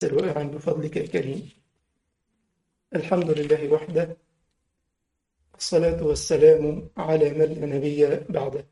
رائعا بفضلك الكريم الحمد لله وحده الصلاة والسلام على من لا نبي بعده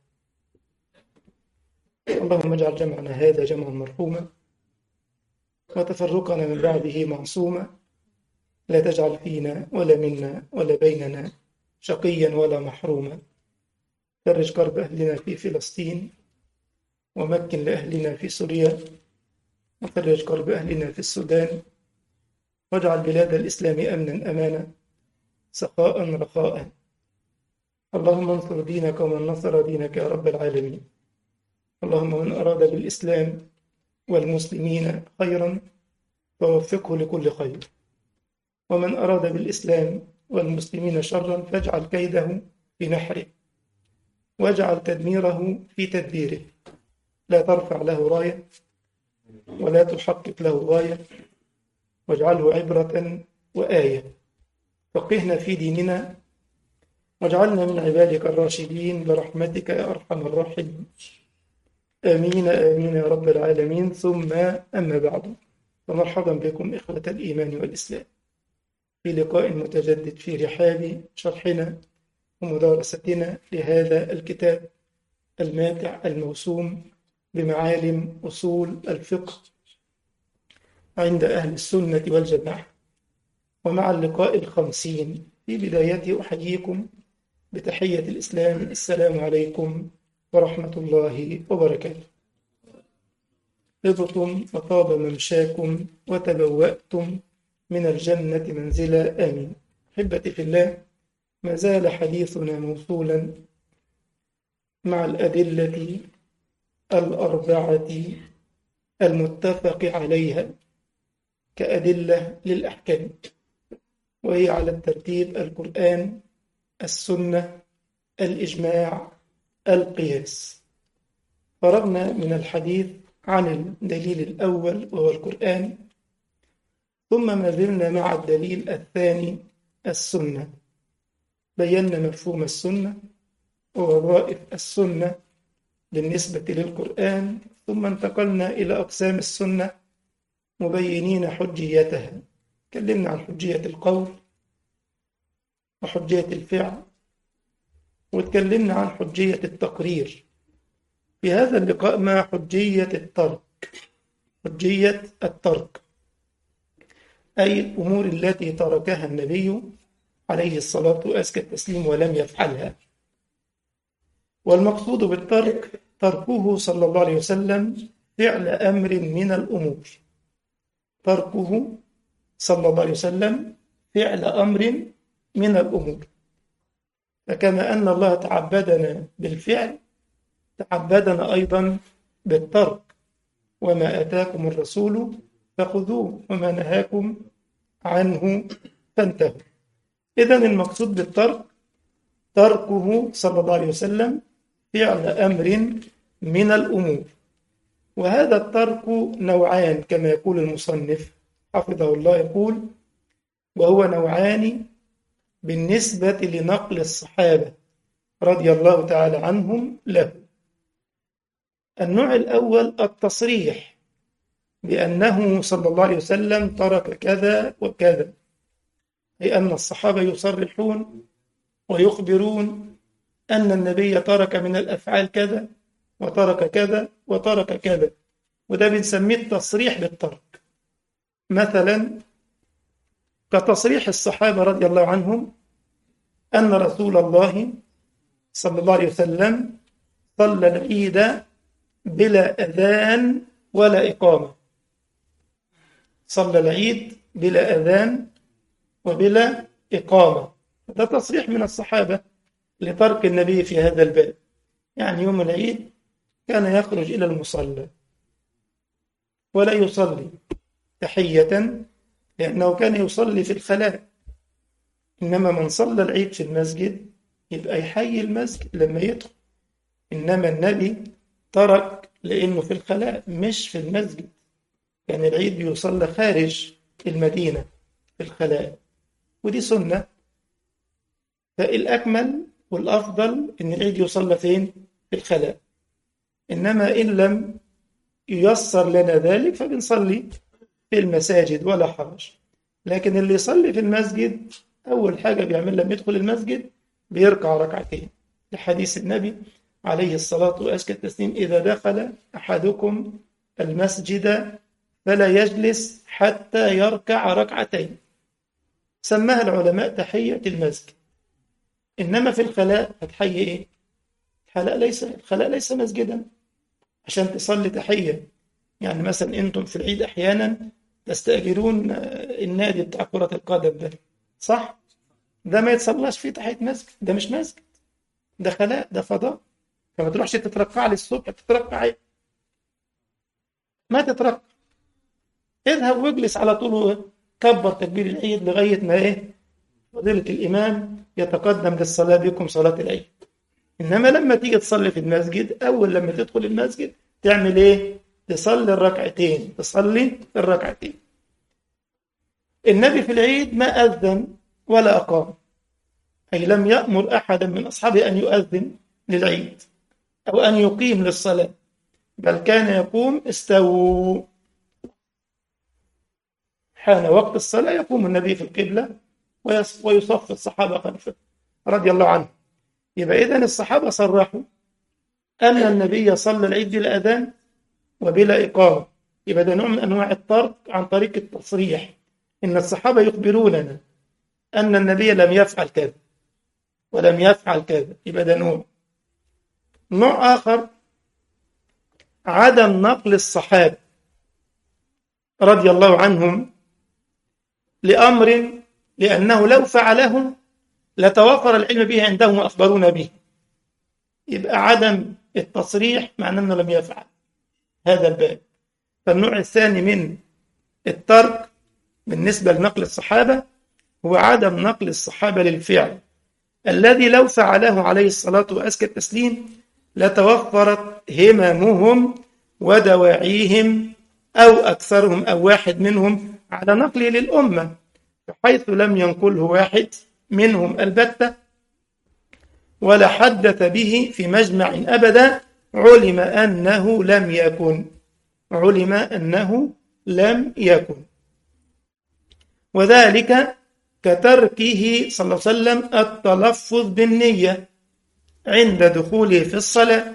اللهم اجعل جمعنا هذا جمعا مرحوما وتفرقنا من بعده معصوما لا تجعل فينا ولا منا ولا بيننا شقيا ولا محروما فرج كرب أهلنا في فلسطين ومكن لأهلنا في سوريا وفرج كرب أهلنا في السودان واجعل بلاد الإسلام أمنا أمانا سخاء رخاء اللهم انصر دينك ومن نصر دينك يا رب العالمين اللهم من أراد بالإسلام والمسلمين خيرا فوفقه لكل خير ومن أراد بالإسلام والمسلمين شرا فاجعل كيده في نحره واجعل تدميره في تدبيره لا ترفع له راية ولا تحقق له غاية واجعله عبرة وآية فقهنا في ديننا واجعلنا من عبادك الراشدين برحمتك يا أرحم الراحمين آمين آمين يا رب العالمين ثم أما بعد فمرحبا بكم إخوة الإيمان والإسلام في لقاء متجدد في رحاب شرحنا ومدارستنا لهذا الكتاب الماتع الموسوم بمعالم أصول الفقه عند أهل السنة والجماعة ومع اللقاء الخمسين في بدايته أحييكم بتحية الإسلام السلام عليكم ورحمة الله وبركاته طبتم وطاب ممشاكم وتبوأتم من الجنة منزلا آمين أحبتي في الله ما زال حديثنا موصولا مع الأدلة الأربعة المتفق عليها كأدلة للأحكام وهي على الترتيب القرآن السنة الإجماع القياس فرغنا من الحديث عن الدليل الأول وهو القرآن ثم ما زلنا مع الدليل الثاني السنة بينا مفهوم السنة ووظائف السنة بالنسبة للقرآن ثم انتقلنا إلى أقسام السنة مبينين حجيتها تكلمنا عن حجية القول وحجية الفعل وتكلمنا عن حجية التقرير في هذا اللقاء مع حجية الترك حجية الترك أي الأمور التي تركها النبي عليه الصلاة وأزكى التسليم ولم يفعلها والمقصود بالترك تركه صلى الله عليه وسلم فعل أمر من الأمور تركه صلى الله عليه وسلم فعل أمر من الأمور فكما أن الله تعبدنا بالفعل تعبدنا أيضا بالترك وما أتاكم الرسول فخذوه وما نهاكم عنه فانتهوا إذا المقصود بالترك تركه صلى الله عليه وسلم فعل أمر من الأمور وهذا الترك نوعان كما يقول المصنف حفظه الله يقول وهو نوعان بالنسبة لنقل الصحابة رضي الله تعالى عنهم له النوع الأول التصريح بأنه صلى الله عليه وسلم ترك كذا وكذا أي أن الصحابة يصرحون ويخبرون أن النبي ترك من الأفعال كذا وترك كذا وترك كذا وده بنسميه التصريح بالترك مثلا كتصريح الصحابة رضي الله عنهم أن رسول الله صلى الله عليه وسلم صلى العيد بلا أذان ولا إقامة صلى العيد بلا أذان وبلا إقامة ده تصريح من الصحابة لترك النبي في هذا الباب يعني يوم العيد كان يخرج إلى المصلى ولا يصلي تحية لأنه كان يصلي في الخلاء إنما من صلى العيد في المسجد يبقى يحيي المسجد لما يدخل إنما النبي ترك لأنه في الخلاء مش في المسجد يعني العيد بيصلى خارج المدينة في الخلاء ودي سنة فالأكمل والأفضل إن العيد يصلى فين؟ في الخلاء إنما إن لم ييسر لنا ذلك فبنصلي في المساجد ولا حرج لكن اللي يصلي في المسجد أول حاجة بيعمل لما يدخل المسجد بيركع ركعتين لحديث النبي عليه الصلاة وأزكى التسليم إذا دخل أحدكم المسجد فلا يجلس حتى يركع ركعتين سماها العلماء تحية المسجد إنما في الخلاء هتحيي إيه؟ الخلاء ليس الخلاء ليس مسجدا عشان تصلي تحية يعني مثلا أنتم في العيد أحيانا تستأجرون النادي بتاع كرة القدم ده صح؟ ده ما يتصلاش فيه تحية مسجد ده مش مسجد ده خلاء ده فضاء فما تروحش تترقع لي الصبح تترقع ايه؟ ما تترقع اذهب واجلس على طول كبر تكبير العيد لغاية ما ايه؟ فضيلة الإمام يتقدم للصلاة بكم صلاة العيد إنما لما تيجي تصلي في المسجد أول لما تدخل المسجد تعمل إيه؟ تصلي الركعتين تصلي الركعتين النبي في العيد ما أذن ولا أقام أي لم يأمر أحدا من أصحابه أن يؤذن للعيد أو أن يقيم للصلاة بل كان يقوم استووا حان وقت الصلاة يقوم النبي في القبلة ويصف الصحابة خلفه رضي الله عنهم يبقى إذن الصحابة صرحوا أن النبي صلى العيد بلا أذان وبلا إقامة يبقى ده نوع من أنواع الطرد عن طريق التصريح إن الصحابة يخبروننا أن النبي لم يفعل كذا ولم يفعل كذا يبقى ده نوع نوع آخر عدم نقل الصحابة رضي الله عنهم لأمر لأنه لو فعله لتوفر العلم به عندهم وأخبرونا به يبقى عدم التصريح معناه أنه لم يفعل هذا الباب فالنوع الثاني من الترك بالنسبة لنقل الصحابة هو عدم نقل الصحابة للفعل الذي لو فعله عليه الصلاة وأزكى التسليم لتوفرت هممهم ودواعيهم أو أكثرهم أو واحد منهم على نقله للأمة بحيث لم ينقله واحد منهم البتة ولا حدث به في مجمع أبدا علم أنه لم يكن علم أنه لم يكن وذلك كتركه صلى الله عليه وسلم التلفظ بالنية عند دخوله في الصلاة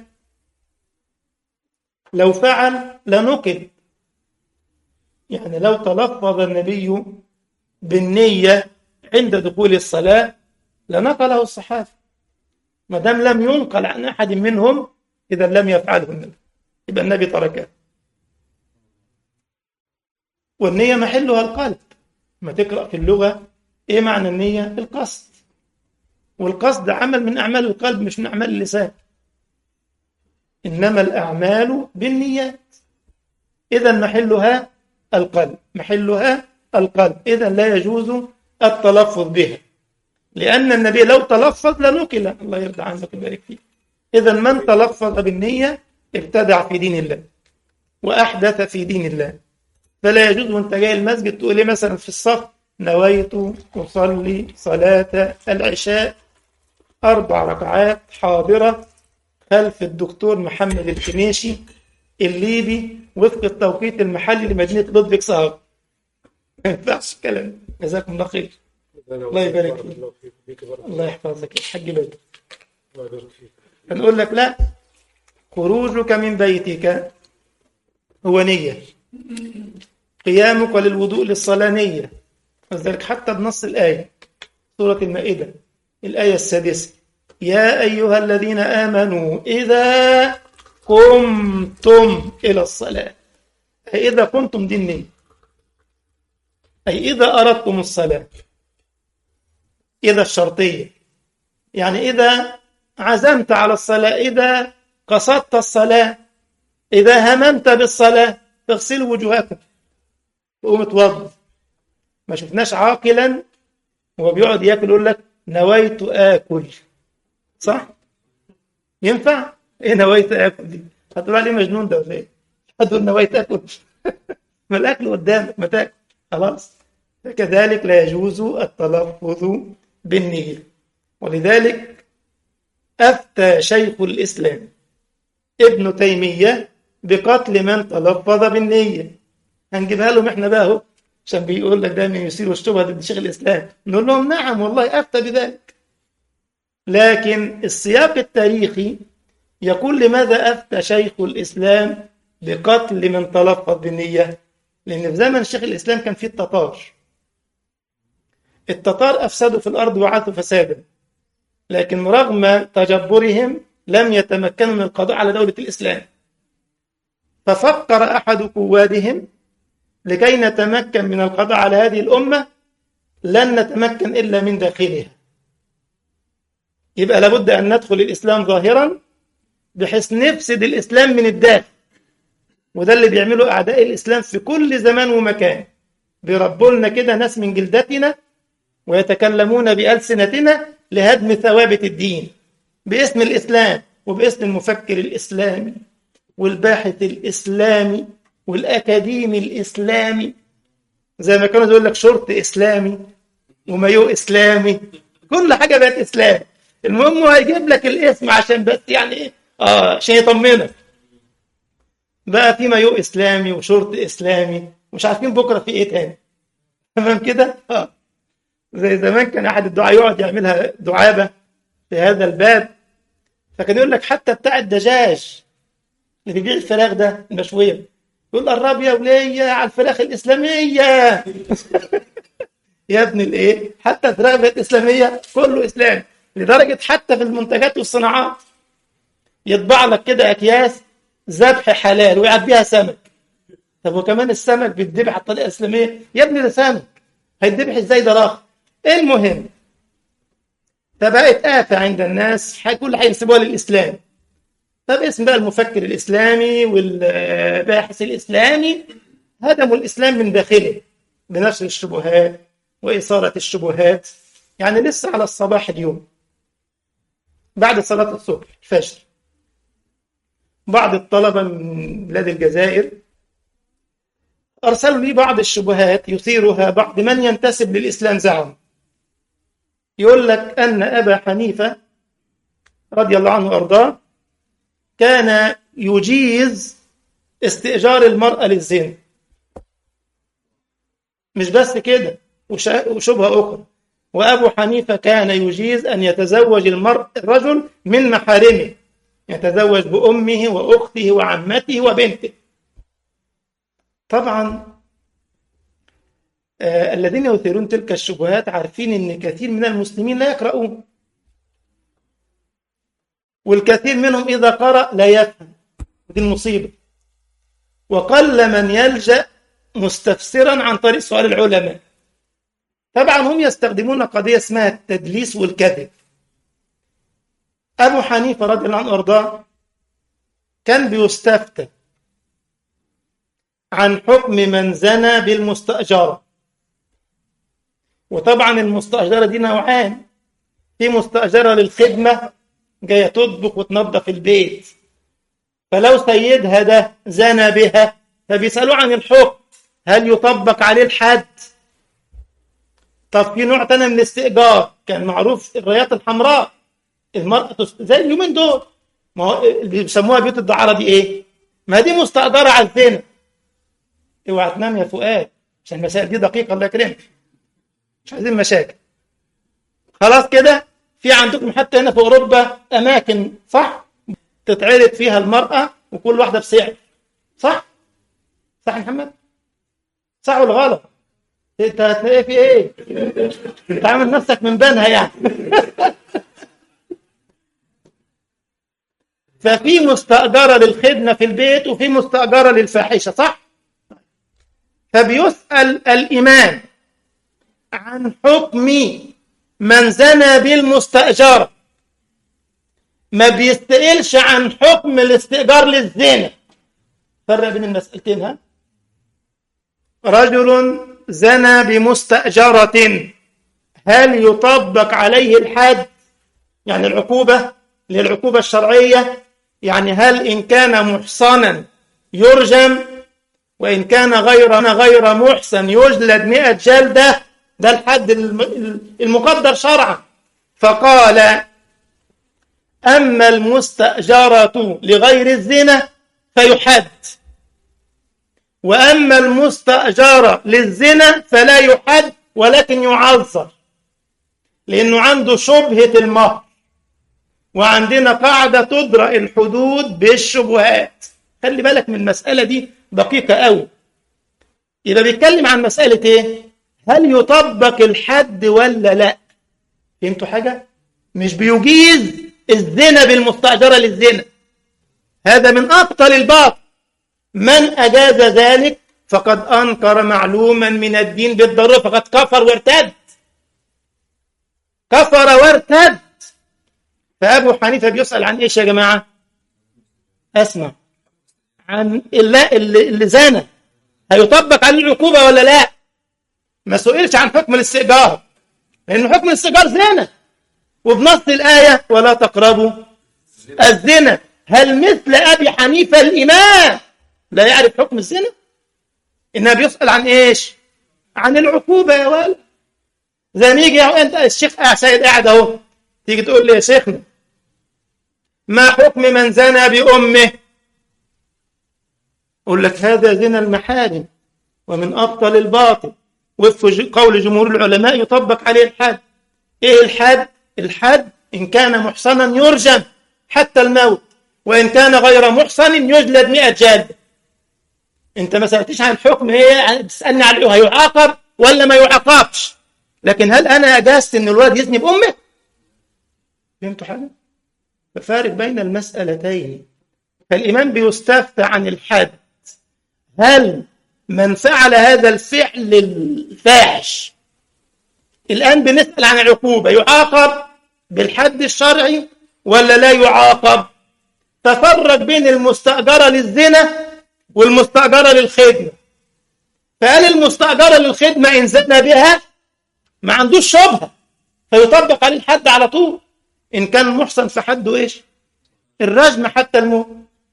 لو فعل لنقل يعني لو تلفظ النبي بالنية عند دخول الصلاة لنقله الصحابة ما دام لم ينقل عن أحد منهم إذا لم يفعله النبي يبقى النبي تركه والنية محلها القلب ما تقرأ في اللغة إيه معنى النية؟ القصد والقصد عمل من أعمال القلب مش من أعمال اللسان إنما الأعمال بالنيات إذا محلها القلب محلها القلب إذا لا يجوز التلفظ بها لأن النبي لو تلفظ لنقل الله يرضى عنك ويبارك فيك إذا من تلفظ بالنية ابتدع في دين الله وأحدث في دين الله فلا يجوز وانت جاي المسجد تقول لي مثلا في الصف نويت أصلي صلاة العشاء أربع ركعات حاضرة خلف الدكتور محمد الكنيشي الليبي وفق التوقيت المحلي لمدينة لودفيك صهر ما ينفعش الكلام جزاكم الله خير الله يبارك فيك الله يحفظك يا حاج بدر الله يبارك فيك فنقول لك لا خروجك من بيتك هو نية قيامك للوضوء للصلاة نية وذلك حتى بنص الآية سورة المائدة الآية السادسة يا أيها الذين آمنوا إذا قمتم إلى الصلاة أي إذا قمتم دي النية أي إذا أردتم الصلاة إذا الشرطية يعني إذا عزمت على الصلاة إذا قصدت الصلاة إذا هممت بالصلاة تغسلوا وجوهكم تقوم توضى ما شفناش عاقلا وهو بيقعد ياكل يقول لك نويت آكل صح؟ ينفع؟ إيه نويت آكل دي؟ هتقول عليه مجنون ده ولا إيه؟ هتقول نويت آكل ما الأكل قدامك ما تاكل خلاص فكذلك لا يجوز التلفظ بالنية ولذلك أفتى شيخ الإسلام ابن تيمية بقتل من تلفظ بالنية هنجيبها لهم احنا بقى اهو عشان بيقول لك دايما يثيروا الشبهه ضد شيخ الاسلام نقول لهم نعم والله افتى بذلك لكن السياق التاريخي يقول لماذا افتى شيخ الاسلام بقتل من تلفظ بالنيه لان في زمن شيخ الاسلام كان فيه التتار التتار افسدوا في الارض وعاثوا فسادا لكن رغم تجبرهم لم يتمكنوا من القضاء على دوله الاسلام ففكر احد قوادهم لكي نتمكن من القضاء على هذه الامه لن نتمكن الا من داخلها يبقى لابد ان ندخل الاسلام ظاهرا بحيث نفسد الاسلام من الداخل وده اللي بيعمله اعداء الاسلام في كل زمان ومكان بيربوا لنا كده ناس من جلدتنا ويتكلمون بألسنتنا لهدم ثوابت الدين باسم الإسلام وباسم المفكر الإسلامي والباحث الإسلامي والأكاديمي الإسلامي زي ما كانوا يقول لك شرط إسلامي ومايو إسلامي كل حاجة بقت إسلام المهم هو هيجيب لك الاسم عشان بس يعني إيه آه عشان يطمنك بقى في مايو إسلامي وشرط إسلامي مش عارفين بكرة في إيه تاني تمام كده؟ آه زي زمان كان احد الدعاء يقعد يعملها دعابه في هذا الباب فكان يقول لك حتى بتاع الدجاج اللي بيبيع الفراخ ده المشويه يقول قرب يا وليه على الفراخ الاسلاميه يا ابن الايه حتى الفراخ بقت اسلاميه كله اسلام لدرجه حتى في المنتجات والصناعات يطبع لك كده اكياس ذبح حلال ويعبيها سمك طب وكمان السمك بيتذبح على الطريقه الاسلاميه يا ابني ده سمك هيتذبح ازاي ده راخ المهم فبقت آفة عند الناس كل هينسبوها للإسلام طب اسم بقى المفكر الإسلامي والباحث الإسلامي هدموا الإسلام من داخله بنشر الشبهات وإثارة الشبهات يعني لسه على الصباح اليوم بعد صلاة الصبح الفجر بعض الطلبة من بلاد الجزائر أرسلوا لي بعض الشبهات يثيرها بعض من ينتسب للإسلام زعم يقول لك أن أبا حنيفة رضي الله عنه وأرضاه كان يجيز استئجار المرأة للزنا مش بس كده وشبهة أخرى وأبو حنيفة كان يجيز أن يتزوج المرء الرجل من محارمه يتزوج بأمه وأخته وعمته وبنته طبعا آه الذين يثيرون تلك الشبهات عارفين ان كثير من المسلمين لا يقرؤون والكثير منهم اذا قرأ لا يفهم دي المصيبه وقل من يلجأ مستفسرا عن طريق سؤال العلماء طبعا هم يستخدمون قضيه اسمها التدليس والكذب ابو حنيفه رضي الله عنه وارضاه كان بيستفتى عن حكم من زنى بالمستأجرة وطبعا المستأجرة دي نوعان في مستأجرة للخدمة جاية تطبخ وتنظف البيت فلو سيدها ده زنى بها فبيسألوا عن الحكم هل يطبق عليه الحد طب في نوع تاني من الاستئجار كان معروف الرايات الحمراء المرأة زي اليومين دول ما هو اللي بيسموها بيوت الدعارة دي ايه؟ ما دي مستأجرة على الزنا اوعى تنام يا فؤاد عشان المسائل دي دقيقة الله يكرمك مش عايزين مشاكل خلاص كده في عندكم حتى هنا في أوروبا أماكن صح تتعرض فيها المرأة وكل واحدة بسعر صح صح يا محمد صح ولا غلط انت هتلاقيه في ايه انت عامل نفسك من بنها يعني ففي مستأجرة للخدمة في البيت وفي مستأجرة للفاحشة صح فبيسأل الإمام عن حكم من زنى بالمستأجرة ما بيستقلش عن حكم الاستئجار للزنا فرق بين المسألتين ها رجل زنى بمستأجرة هل يطبق عليه الحد يعني العقوبة للعقوبة الشرعية يعني هل إن كان محصنا يرجم وإن كان غير غير محسن يجلد مئة جلدة ده الحد المقدر شرعا فقال أما المستأجرة لغير الزنا فيحد وأما المستأجر للزنا فلا يحد ولكن يعذر لأنه عنده شبهة المهر وعندنا قاعدة تدرأ الحدود بالشبهات خلي بالك من المسألة دي دقيقة قوي يبقى بيتكلم عن مسألة إيه؟ هل يطبق الحد ولا لا؟ فهمتوا حاجة؟ مش بيجيز الزنا بالمستأجرة للزنا هذا من أبطل الباطل من أجاز ذلك فقد أنكر معلوما من الدين بالضرورة فقد كفر وارتد كفر وارتد فأبو حنيفة بيسأل عن إيش يا جماعة أسمع عن اللي, اللي زانى هيطبق عليه العقوبة ولا لا ما سئلش عن حكم الاستئجار لأن حكم الاستئجار زنا وبنص الآية ولا تقربوا الزنا هل مثل أبي حنيفة الإمام لا يعرف حكم الزنا إنها بيسأل عن إيش عن العقوبة يا ولد زي ما يجي أنت الشيخ سيد قاعد أهو تيجي تقول لي يا شيخنا ما حكم من زنى بأمه أقول لك هذا زنا المحارم ومن أبطل الباطل وفق قول جمهور العلماء يطبق عليه الحد إيه الحد الحد إن كان محصنا يرجم حتى الموت وإن كان غير محصن يجلد مئة جلدة أنت ما سألتش عن الحكم هي بتسألني عن هيعاقب ولا ما يعاقبش لكن هل أنا أجازت إن الولد يزني بأمه فهمتوا حاجة ففارق بين المسألتين فالإمام بيستفتى عن الحد هل من فعل هذا الفعل الفاحش الآن بنسأل عن العقوبة يعاقب بالحد الشرعي ولا لا يعاقب تفرق بين المستأجرة للزنا والمستأجرة للخدمة فقال المستأجرة للخدمة إن زدنا بها ما عندوش شبهة فيطبق عليه الحد على طول إن كان محسن فحده إيش الرجم حتى الموت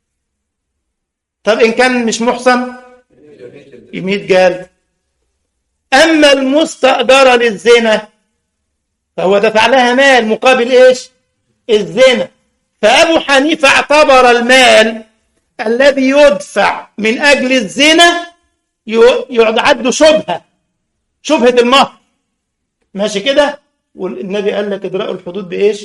طب إن كان مش محسن يميت جلد أما المستأجرة للزنا فهو دفع لها مال مقابل إيش الزنا فأبو حنيفة اعتبر المال الذي يدفع من أجل الزنا يعد شبهة شبهة المهر ماشي كده والنبي قال لك إدراء الحدود بإيش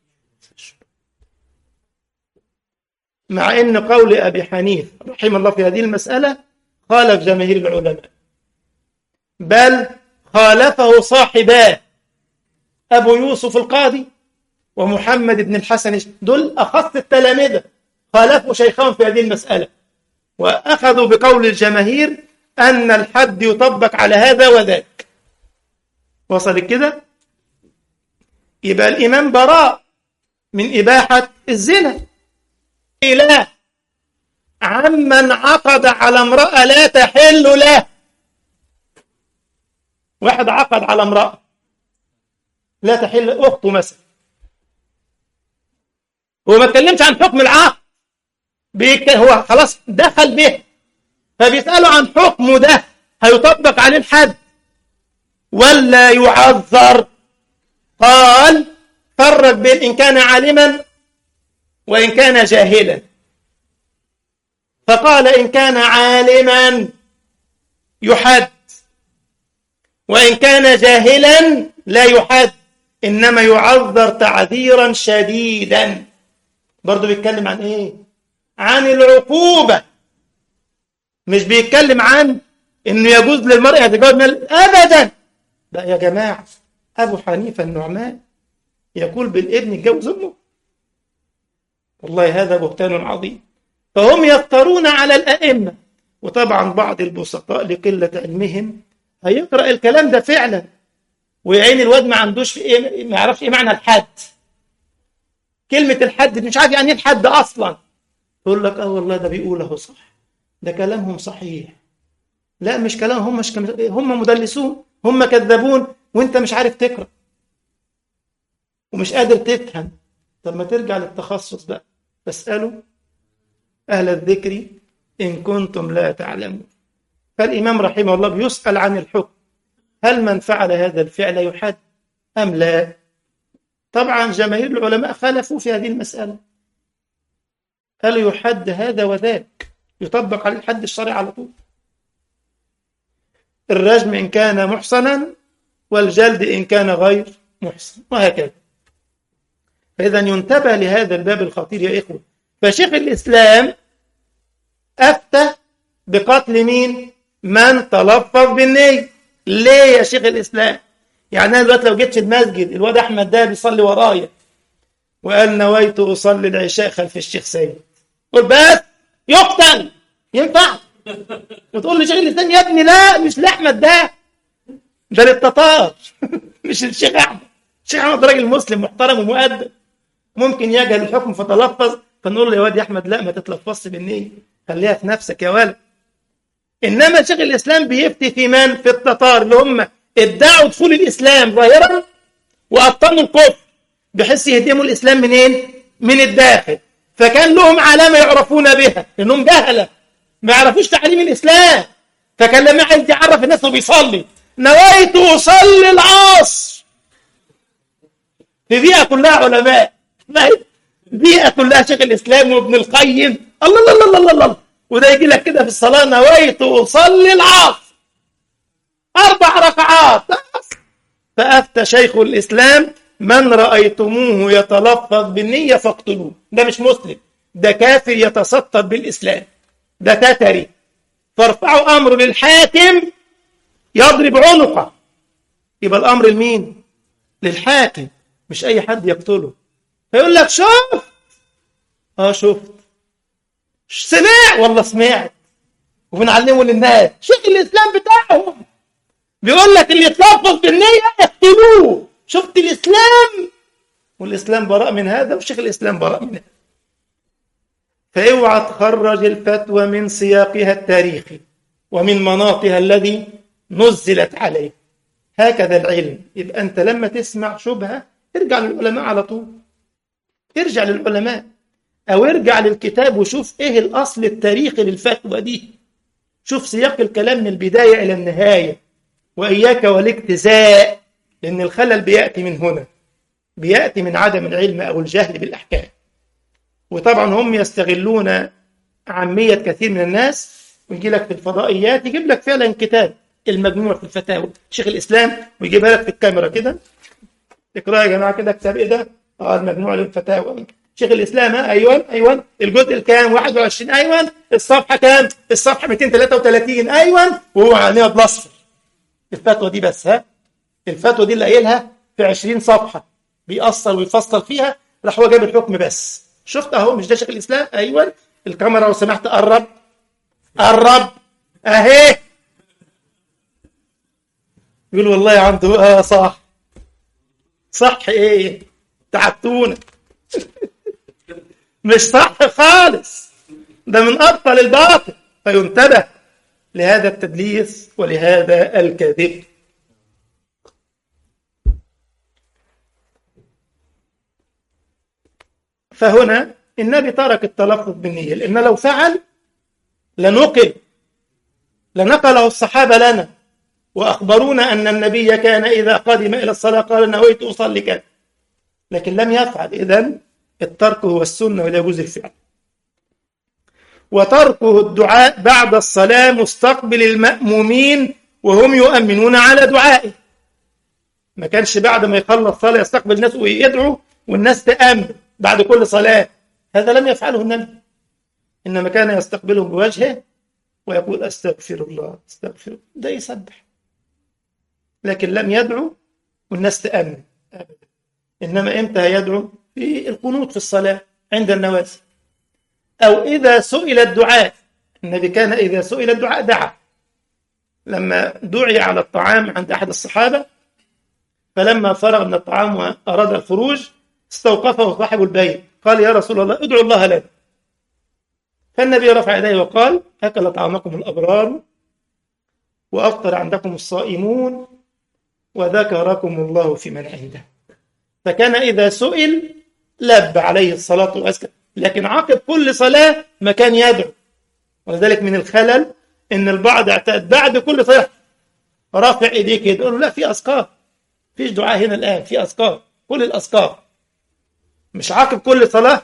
مع أن قول أبي حنيف رحمه الله في هذه المسألة خالف جماهير العلماء بل خالفه صاحباه أبو يوسف القاضي ومحمد بن الحسن دول أخص التلامذة خالفوا شيخان في هذه المسألة وأخذوا بقول الجماهير أن الحد يطبق على هذا وذاك وصل كده يبقى الإمام براء من إباحة الزنا لا عمن عقد على امرأة لا تحل له واحد عقد على امرأة لا تحل أخته مثلا هو ما اتكلمش عن حكم العقد بيك... هو خلاص دخل به فبيسأله عن حكمه ده هيطبق عليه الحد ولا يعذر قال فرق بين إن كان عالما وإن كان جاهلا فقال إن كان عالما يحد وإن كان جاهلا لا يحد إنما يعذر تعذيرا شديدا برضو بيتكلم عن إيه عن العقوبة مش بيتكلم عن إنه يجوز للمرأة تتجوز من أبدا لا يا جماعة أبو حنيفة النعمان يقول بالابن اتجوز أمه والله هذا بهتان عظيم فهم يفترون على الأئمة وطبعا بعض البسطاء لقلة علمهم هيقرأ الكلام ده فعلا ويعين الواد ما عندوش في إيه ما يعرفش إيه معنى الحد كلمة الحد مش عارف يعني إيه الحد أصلا يقول لك اه والله ده بيقوله صح ده كلامهم صحيح لا مش كلام هم مش كم... هم مدلسون هم كذابون وانت مش عارف تقرا ومش قادر تفهم طب ما ترجع للتخصص بقى فاسالوا اهل الذكر ان كنتم لا تعلمون فالامام رحمه الله بيسال عن الحكم هل من فعل هذا الفعل يحد ام لا طبعا جماهير العلماء خالفوا في هذه المساله قالوا يحد هذا وذاك يطبق على الحد الشرعي على طول الرجم إن كان محصنا والجلد إن كان غير محصن وهكذا فإذا ينتبه لهذا الباب الخطير يا إخوة فشيخ الإسلام أفتى بقتل مين؟ من تلفظ بالنية ليه يا شيخ الإسلام؟ يعني أنا دلوقتي لو جيت في المسجد الواد أحمد ده بيصلي ورايا وقال نويت أصلي العشاء خلف الشيخ سيد قل بس يقتل ينفع وتقول لي شيخ الإسلام يا ابني لا مش لأحمد ده ده للتتار مش الشيخ أحمد الشيخ أحمد راجل مسلم محترم ومؤدب ممكن يجهل الحكم فتلفظ فنقول له يا واد يا أحمد لا ما تتلفظش بالنية خليها في نفسك يا ولد إنما شيخ الإسلام بيفتي في من؟ في التتار اللي هم ادعوا دخول الإسلام ظاهرا وأبطنوا الكفر بحيث يهدموا الإسلام منين؟ من الداخل فكان لهم علامة يعرفون بها لأنهم جهلة ما يعرفوش تعليم الإسلام فكان لما عايز يعرف الناس انه بيصلي نويت أصلي العصر في بيئة كلها علماء بيئة كلها شيخ الإسلام وابن القيم الله الله الله الله الله وده يجي لك كده في الصلاة نويت أصلي العصر أربع ركعات فأفتى شيخ الإسلام من رأيتموه يتلفظ بالنية فاقتلوه ده مش مسلم ده كافر يتستر بالإسلام ده تتري فارفعوا أمر للحاكم يضرب عنقه يبقى الأمر لمين؟ للحاكم مش أي حد يقتله فيقول لك شفت اه شفت سمع والله سمعت وبنعلمه للناس شيخ الإسلام بتاعهم بيقول لك اللي يتلفظ بالنية اقتلوه شفت الإسلام والإسلام براء من هذا وشيخ الإسلام براء من هذا فاوعى تخرج الفتوى من سياقها التاريخي ومن مناطها الذي نزلت عليه هكذا العلم يبقى أنت لما تسمع شبهة ارجع للعلماء على طول ارجع للعلماء أو ارجع للكتاب وشوف إيه الأصل التاريخي للفتوى دي شوف سياق الكلام من البداية إلى النهاية وإياك والاجتزاء لأن الخلل بيأتي من هنا بيأتي من عدم العلم أو الجهل بالأحكام وطبعا هم يستغلون عامية كثير من الناس ويجي لك في الفضائيات يجيب لك فعلا كتاب المجموع في الفتاوى شيخ الإسلام ويجيبها لك في الكاميرا كده اقرأ يا جماعة كده كتاب إيه ده؟ اه المجموع للفتاوى شيخ الإسلام ها أيوة أيوة الجزء الكام 21 أيوة الصفحة كام؟ الصفحة 233 أيوة وهو عليها بلاصفر الفتوى دي بس ها الفتوى دي اللي قايلها في 20 صفحة بيأصل ويفصل فيها راح هو جاب الحكم بس شفت اهو مش ده شيخ الاسلام ايوه الكاميرا لو سمحت قرب قرب اهي يقول والله عنده اه صح صح ايه تعبتونا مش صح خالص ده من ابطل الباطل فينتبه لهذا التدليس ولهذا الكذب فهنا النبي ترك التلفظ بالنية لأن لو فعل لنقل لنقله الصحابة لنا وأخبرونا أن النبي كان إذا قدم إلى الصلاة قال نويت أصلي كذا لكن لم يفعل إذن الترك هو السنة ولا يجوز الفعل وتركه الدعاء بعد الصلاة مستقبل المأمومين وهم يؤمنون على دعائه ما كانش بعد ما يخلص صلاة يستقبل الناس ويدعو والناس تأمن بعد كل صلاة هذا لم يفعله النبي إنما كان يستقبلهم بوجهه ويقول أستغفر الله أستغفر الله ده يسبح لكن لم يدعو والناس تأمن أبدا إنما إمتى يدعو في القنوت في الصلاة عند النوازل أو إذا سئل الدعاء النبي كان إذا سئل الدعاء دعا لما دعي على الطعام عند أحد الصحابة فلما فرغ من الطعام وأراد الخروج استوقفه صاحب البيت قال يا رسول الله ادعو الله لنا فالنبي رفع يديه وقال أكل طعامكم الأبرار وأفطر عندكم الصائمون وذكركم الله في من عنده فكان إذا سئل لب عليه الصلاة والسلام لكن عقب كل صلاة ما كان يدعو ولذلك من الخلل إن البعض اعتاد بعد كل صلاة رافع إيديه كده يقول له لا في أذكار فيش دعاء هنا الآن في أذكار كل الأذكار مش عاقب كل صلاة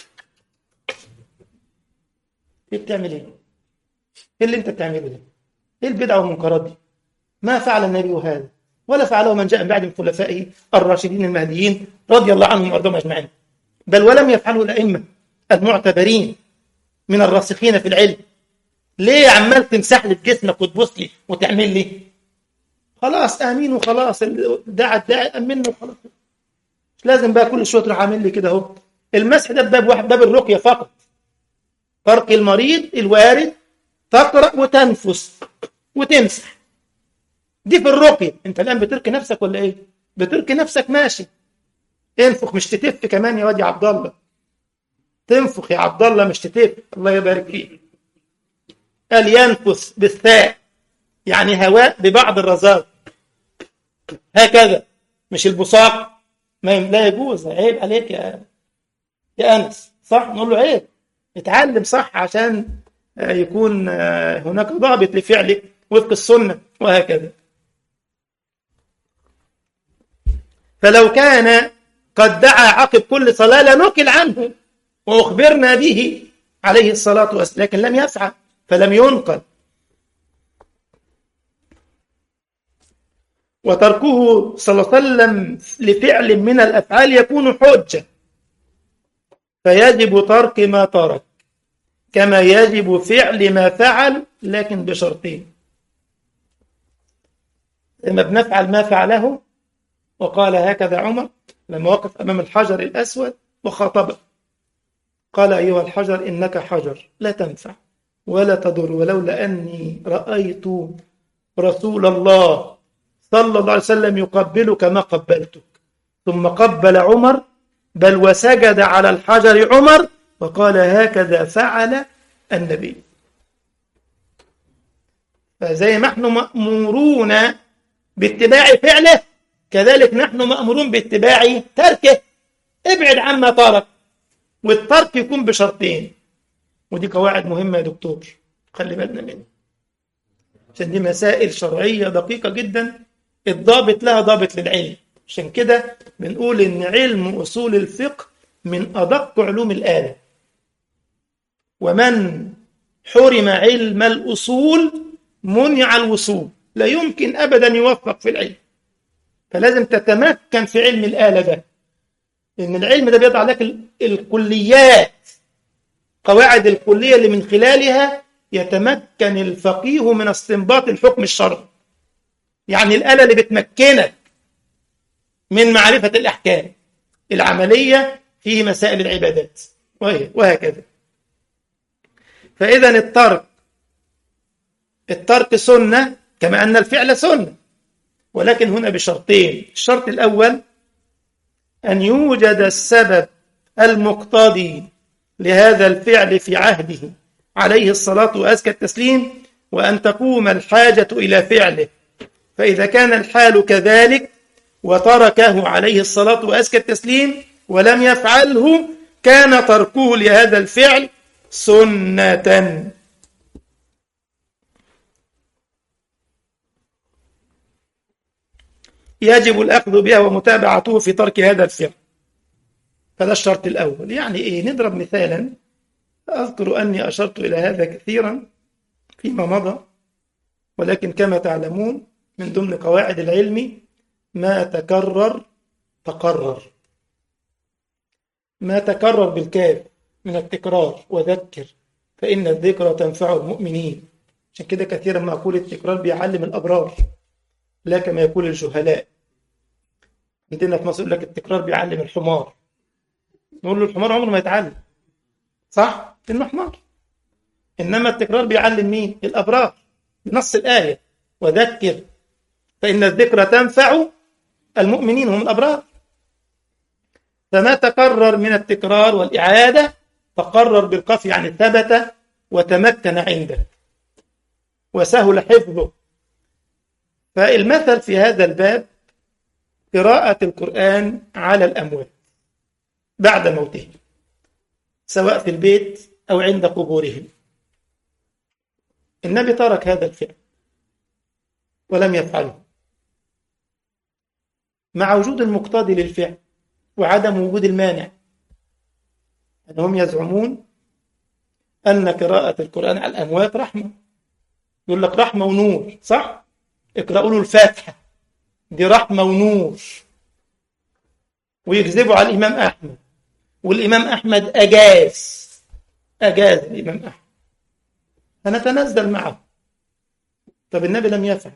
ايه بتعمل ايه؟ ايه اللي انت بتعمله ده؟ ايه البدعة والمنكرات دي ما فعل النبي هذا ولا فعله من جاء من بعد من خلفائه الراشدين المهديين رضي الله عنهم وارضاهم اجمعين بل ولم يفعله الائمه المعتبرين من الراسخين في العلم ليه عمال تمسح لي في جسمك وتبص لي وتعمل لي خلاص امين وخلاص دعا الداعي امنا وخلاص مش لازم بقى كل شويه تروح عامل لي كده اهو المسح ده باب واحد باب الرقيه فقط فرق المريض الوارد تقرا وتنفس وتمسح دي في الرقيه انت الان بترقي نفسك ولا ايه بترقي نفسك ماشي انفخ مش تتف كمان يا واد يا عبد الله تنفخ يا عبد الله مش تتف الله يبارك فيك قال ينفس بالثاء يعني هواء ببعض الرذاذ هكذا مش البصاق ما لا يجوز عيب عليك يا يا انس صح نقول له عيب اتعلم صح عشان يكون هناك ضابط لفعلك وفق السنه وهكذا فلو كان قد دعا عقب كل صلاه لنقل عنه واخبرنا به عليه الصلاه والسلام لكن لم يفعل فلم ينقل وتركه صلى الله عليه وسلم لفعل من الافعال يكون حجه فيجب ترك ما ترك كما يجب فعل ما فعل لكن بشرطين لما بنفعل ما فعله وقال هكذا عمر لما وقف امام الحجر الاسود وخاطبه قال ايها الحجر انك حجر لا تنفع ولا تضر ولولا اني رايت رسول الله صلى الله عليه وسلم يقبلك ما قبلتك ثم قبل عمر بل وسجد على الحجر عمر وقال هكذا فعل النبي فزي ما نحن مأمورون باتباع فعله كذلك نحن مأمورون باتباع تركه ابعد عما ترك والترك يكون بشرطين ودي قواعد مهمة يا دكتور خلي بالنا منها عشان دي مسائل شرعية دقيقة جدا الضابط لها ضابط للعلم عشان كده بنقول ان علم اصول الفقه من ادق علوم الاله ومن حرم علم الاصول منع الوصول لا يمكن ابدا يوفق في العلم فلازم تتمكن في علم الاله ده لان العلم ده بيضع لك الكليات قواعد الكليه اللي من خلالها يتمكن الفقيه من استنباط الحكم الشرعي يعني الآلة اللي بتمكنك من معرفة الأحكام العملية في مسائل العبادات وهكذا فإذا الترك الترك سنة كما أن الفعل سنة ولكن هنا بشرطين الشرط الأول أن يوجد السبب المقتضي لهذا الفعل في عهده عليه الصلاة وأزكى التسليم وأن تقوم الحاجة إلى فعله فإذا كان الحال كذلك وتركه عليه الصلاة وأزكى التسليم ولم يفعله كان تركه لهذا الفعل سنة يجب الأخذ بها ومتابعته في ترك هذا الفعل فده الشرط الأول يعني إيه نضرب مثالا أذكر أني أشرت إلى هذا كثيرا فيما مضى ولكن كما تعلمون من ضمن قواعد العلم ما تكرر تقرر ما تكرر بالكاف من التكرار وذكر فإن الذكر تنفع المؤمنين عشان كده كثيرا ما أقول التكرار بيعلم الأبرار لا كما يقول الجهلاء عندنا في مصر يقول لك التكرار بيعلم الحمار نقول له الحمار عمره ما يتعلم صح؟ إنه حمار إنما التكرار بيعلم مين؟ الأبرار بنص الآية وذكر فإن الذكر تنفع المؤمنين هم الأبرار فما تكرر من التكرار والإعادة تقرر بالقف يعني ثبت وتمكن عنده وسهل حفظه فالمثل في هذا الباب قراءة القرآن على الأموات بعد موتهم سواء في البيت أو عند قبورهم النبي ترك هذا الفعل ولم يفعله مع وجود المقتضي للفعل وعدم وجود المانع أنهم يزعمون أن قراءة القرآن على الأموات رحمة يقول لك رحمة ونور صح اقرأوا له الفاتحة دي رحمة ونور ويكذبوا على الإمام أحمد والإمام أحمد أجاز أجاز الإمام أحمد فنتنزل معه طب النبي لم يفعل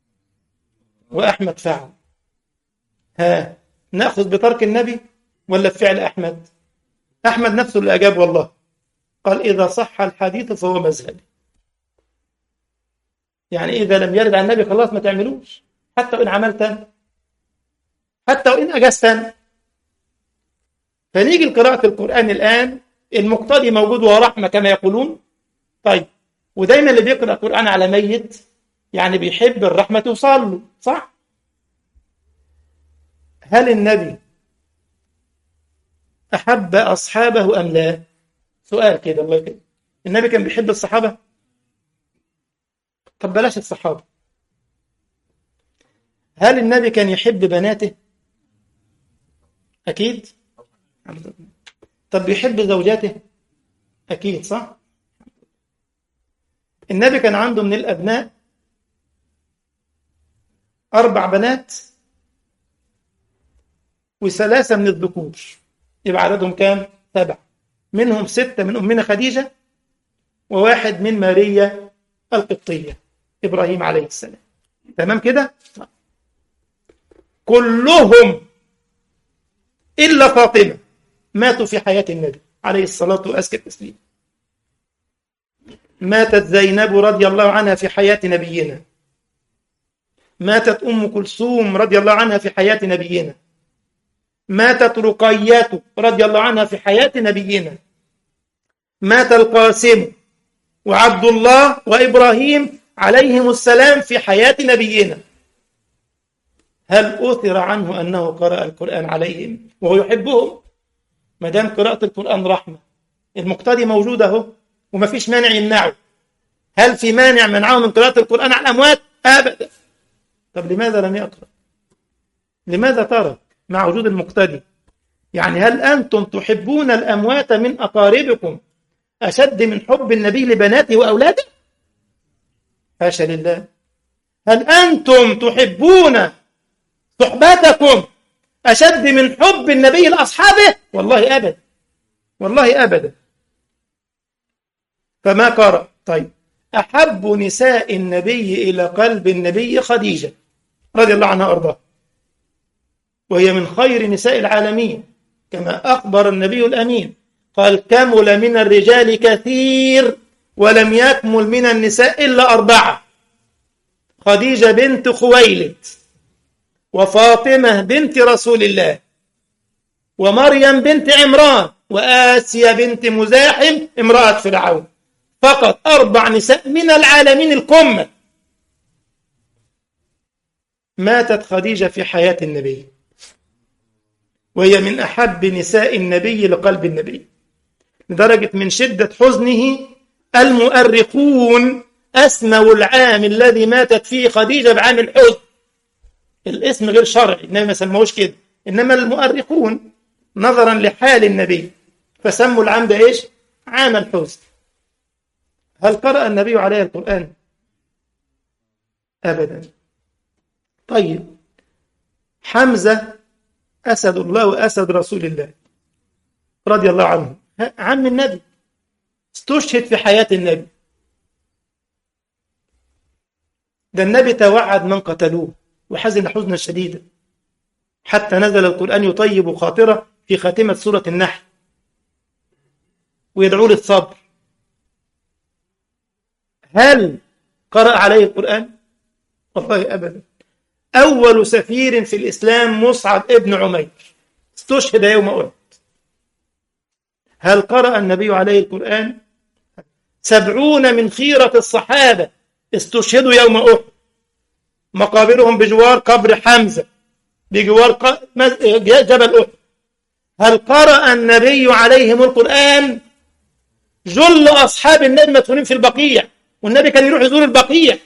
وأحمد فعل ها نأخذ بترك النبي ولا بفعل أحمد أحمد نفسه اللي أجاب والله قال إذا صح الحديث فهو مذهبي يعني إذا لم يرد عن النبي خلاص ما تعملوش حتى وإن عملت حتى وإن أجزت فنيجي لقراءة القرآن الآن المقتضي موجود ورحمة كما يقولون طيب ودايما اللي بيقرأ القرآن على ميت يعني بيحب الرحمة توصل له صح هل النبي أحب أصحابه أم لا سؤال كده الله يكرمك النبي كان بيحب الصحابة طب بلاش الصحابة هل النبي كان يحب بناته أكيد طب بيحب زوجاته أكيد صح النبي كان عنده من الأبناء أربع بنات وثلاثة من الذكور يبقى عددهم كام؟ سبع منهم ستة من أمنا خديجة وواحد من ماريا القبطية إبراهيم عليه السلام تمام كده؟ كلهم إلا فاطمة ماتوا في حياة النبي عليه الصلاة وأزكى التسليم ماتت زينب رضي الله عنها في حياة نبينا ماتت أم كلثوم رضي الله عنها في حياة نبينا ماتت رقيات رضي الله عنها في حياة نبينا مات القاسم وعبد الله وإبراهيم عليهم السلام في حياة نبينا هل أثر عنه أنه قرأ القرآن عليهم وهو يحبهم ما دام قراءة القرآن رحمة المقتضي موجود أهو وما فيش مانع يمنعه هل في مانع منعه من قراءة القرآن على الأموات؟ أبدا طب لماذا لم يقرأ؟ لماذا ترك مع وجود المقتدي؟ يعني هل أنتم تحبون الأموات من أقاربكم أشد من حب النبي لبناته وأولاده؟ حاشا لله هل أنتم تحبون صحبتكم أشد من حب النبي لأصحابه والله أبدا والله أبدا فما قرأ طيب أحب نساء النبي إلى قلب النبي خديجة رضي الله عنها وأرضاها وهي من خير نساء العالمين كما أخبر النبي الأمين قال كمل من الرجال كثير ولم يكمل من النساء إلا أربعة خديجة بنت خويلد وفاطمة بنت رسول الله ومريم بنت عمران وآسيا بنت مزاحم امرأة فرعون فقط أربع نساء من العالمين الكمة ماتت خديجة في حياة النبي وهي من أحب نساء النبي لقلب النبي لدرجة من شدة حزنه المؤرخون أسموا العام الذي ماتت فيه خديجة بعام الحزن الاسم غير شرعي النبي ما سموش كده إنما المؤرخون نظرا لحال النبي فسموا العام ده إيش عام الحزن هل قرأ النبي عليه القرآن أبدا طيب حمزة أسد الله وأسد رسول الله رضي الله عنه عم النبي استشهد في حياة النبي ده النبي توعد من قتلوه وحزن حزنا شديدا حتى نزل القرآن يطيب خاطرة في خاتمة سورة النحل ويدعو للصبر هل قرأ عليه القرآن؟ والله أبدا أول سفير في الإسلام مصعب ابن عمير استشهد يوم أحد هل قرأ النبي عليه القرآن؟ سبعون من خيرة الصحابة استشهدوا يوم أحد مقابرهم بجوار قبر حمزة بجوار جبل أحد هل قرأ النبي عليهم القرآن؟ جل أصحاب النبي مدفونين في البقيع والنبي كان يروح يزور البقيع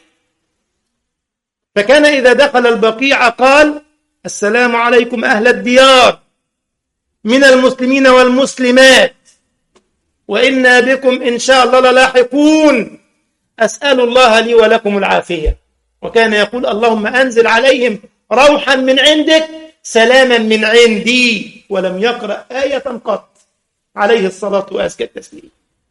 فكان إذا دخل البقيع قال السلام عليكم أهل الديار من المسلمين والمسلمات وإنا بكم إن شاء الله للاحقون أسأل الله لي ولكم العافية وكان يقول اللهم أنزل عليهم روحا من عندك سلاما من عندي ولم يقرأ آية قط عليه الصلاة وأزكى التسليم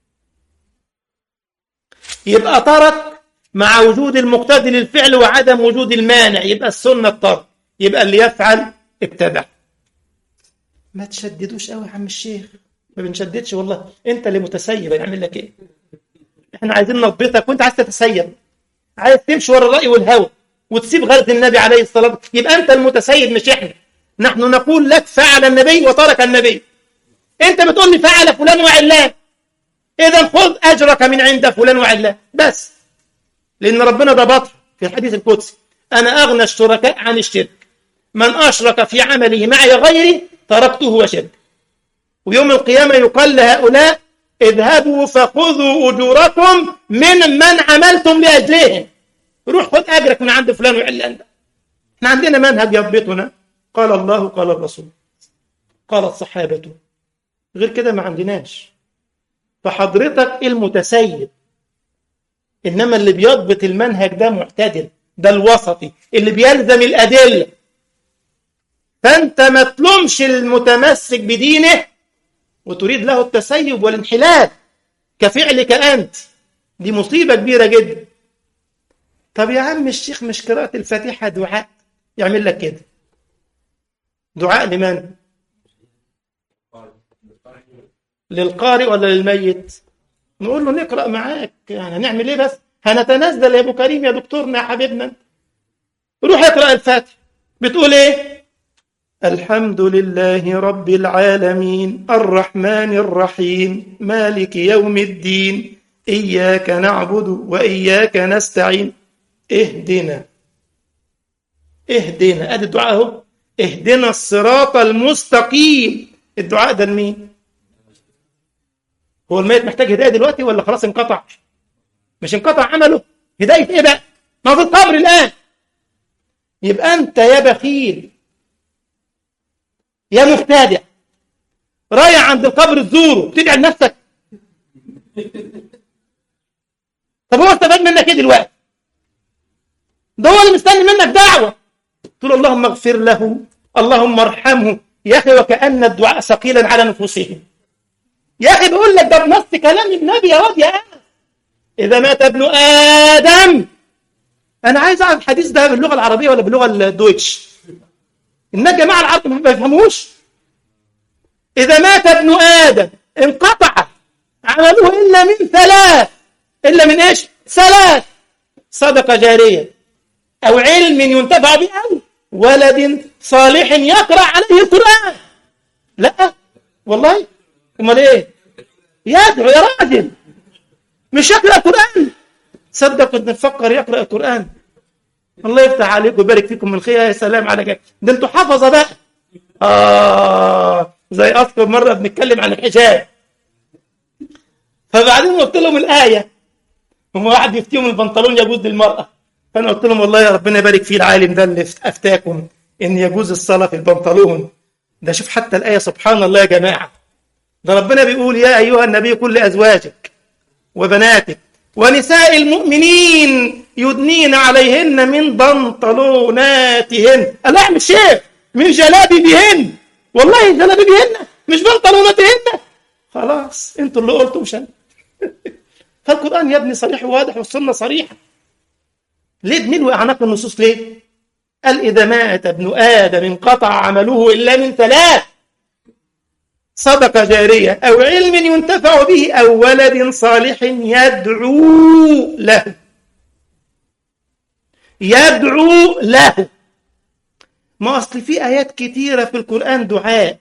يبقى ترك مع وجود المقتضي للفعل وعدم وجود المانع يبقى السنة الترك يبقى اللي يفعل ابتدع ما تشددوش قوي يا عم الشيخ ما بنشددش والله انت اللي متسيب هنعمل لك ايه احنا عايزين نضبطك وانت عايز تتسيب عايز تمشي ورا الراي والهوى وتسيب غيرة النبي عليه الصلاه والسلام يبقى انت المتسيب مش احنا نحن نقول لك فعل النبي وترك النبي انت بتقول لي فعل فلان وعلان اذا خذ اجرك من عند فلان وعلان بس لان ربنا ضبطها في الحديث القدسي انا اغنى الشركاء عن الشرك من اشرك في عمله معي غيري تركته وشرك ويوم القيامه يقال لهؤلاء اذهبوا فخذوا اجوركم من من عملتم لاجلهم روح خذ اجرك من عند فلان وعلان ده احنا عندنا منهج يضبطنا قال الله قال الرسول قال الصحابه غير كده ما عندناش فحضرتك المتسيب انما اللي بيضبط المنهج ده معتدل ده الوسطي اللي بيلزم الادله فانت ما تلومش المتمسك بدينه وتريد له التسيب والانحلال كفعلك انت دي مصيبه كبيره جدا طب يا عم الشيخ مش قراءه الفاتحه دعاء يعمل لك كده دعاء لمن للقارئ ولا للميت نقول له نقرا معاك يعني هنعمل ايه بس هنتنزل يا ابو كريم يا دكتورنا يا حبيبنا روح اقرا الفاتحه بتقول ايه الحمد لله رب العالمين الرحمن الرحيم مالك يوم الدين اياك نعبد واياك نستعين اهدنا اهدنا ادي الدعاء اهو اهدنا الصراط المستقيم الدعاء ده لمين هو الميت محتاج هدايه دلوقتي ولا خلاص انقطع مش انقطع عمله هدايه ايه بقى ما في القبر الان يبقى انت يا بخيل يا مبتدع رايح عند القبر تزوره تدعي لنفسك طب هو استفاد منك ايه دلوقتي ده هو اللي مستني منك دعوه تقول اللهم اغفر له اللهم ارحمه يا اخي وكأن الدعاء ثقيلا على نفوسهم يا اخي بيقول لك ده بنص كلام النبي يا واد يا انس اذا مات ابن ادم انا عايز اعرف الحديث ده باللغه العربيه ولا باللغه الدويتش الناس جماعه العرب ما يفهموش اذا مات ابن ادم انقطع عمله الا من ثلاث الا من ايش ثلاث صدقه جاريه او علم ينتفع به او ولد صالح يقرا عليه القران لا والله امال ايه يدعو يا راجل مش يقرا القران صدق كنت نفكر يقرا القران الله يفتح عليكم ويبارك فيكم من خير يا سلام على جد ده انتوا حفظه بقى اه زي اذكر مره بنتكلم عن الحجاب فبعدين قلت لهم الايه هم واحد يفتيهم البنطلون يجوز للمراه فانا قلت لهم والله يا ربنا يبارك فيه العالم ده اللي افتاكم ان يجوز الصلاه في البنطلون ده شوف حتى الايه سبحان الله يا جماعه ده ربنا بيقول يا أيها النبي كل أزواجك وبناتك ونساء المؤمنين يدنين عليهن من بنطلوناتهن ألا أعمل شيء من جلابيبهن والله جلابيبهن مش بنطلوناتهن خلاص انتوا اللي قلتوا مش انا فالقرآن يا ابني صريح وواضح والسنة صريحة ليه بنلوي أعناق النصوص ليه؟ قال إذا مات ابن آدم انقطع عمله إلا من ثلاث صدقة جارية أو علم ينتفع به أو ولد صالح يدعو له يدعو له ما أصل في آيات كتيرة في القرآن دعاء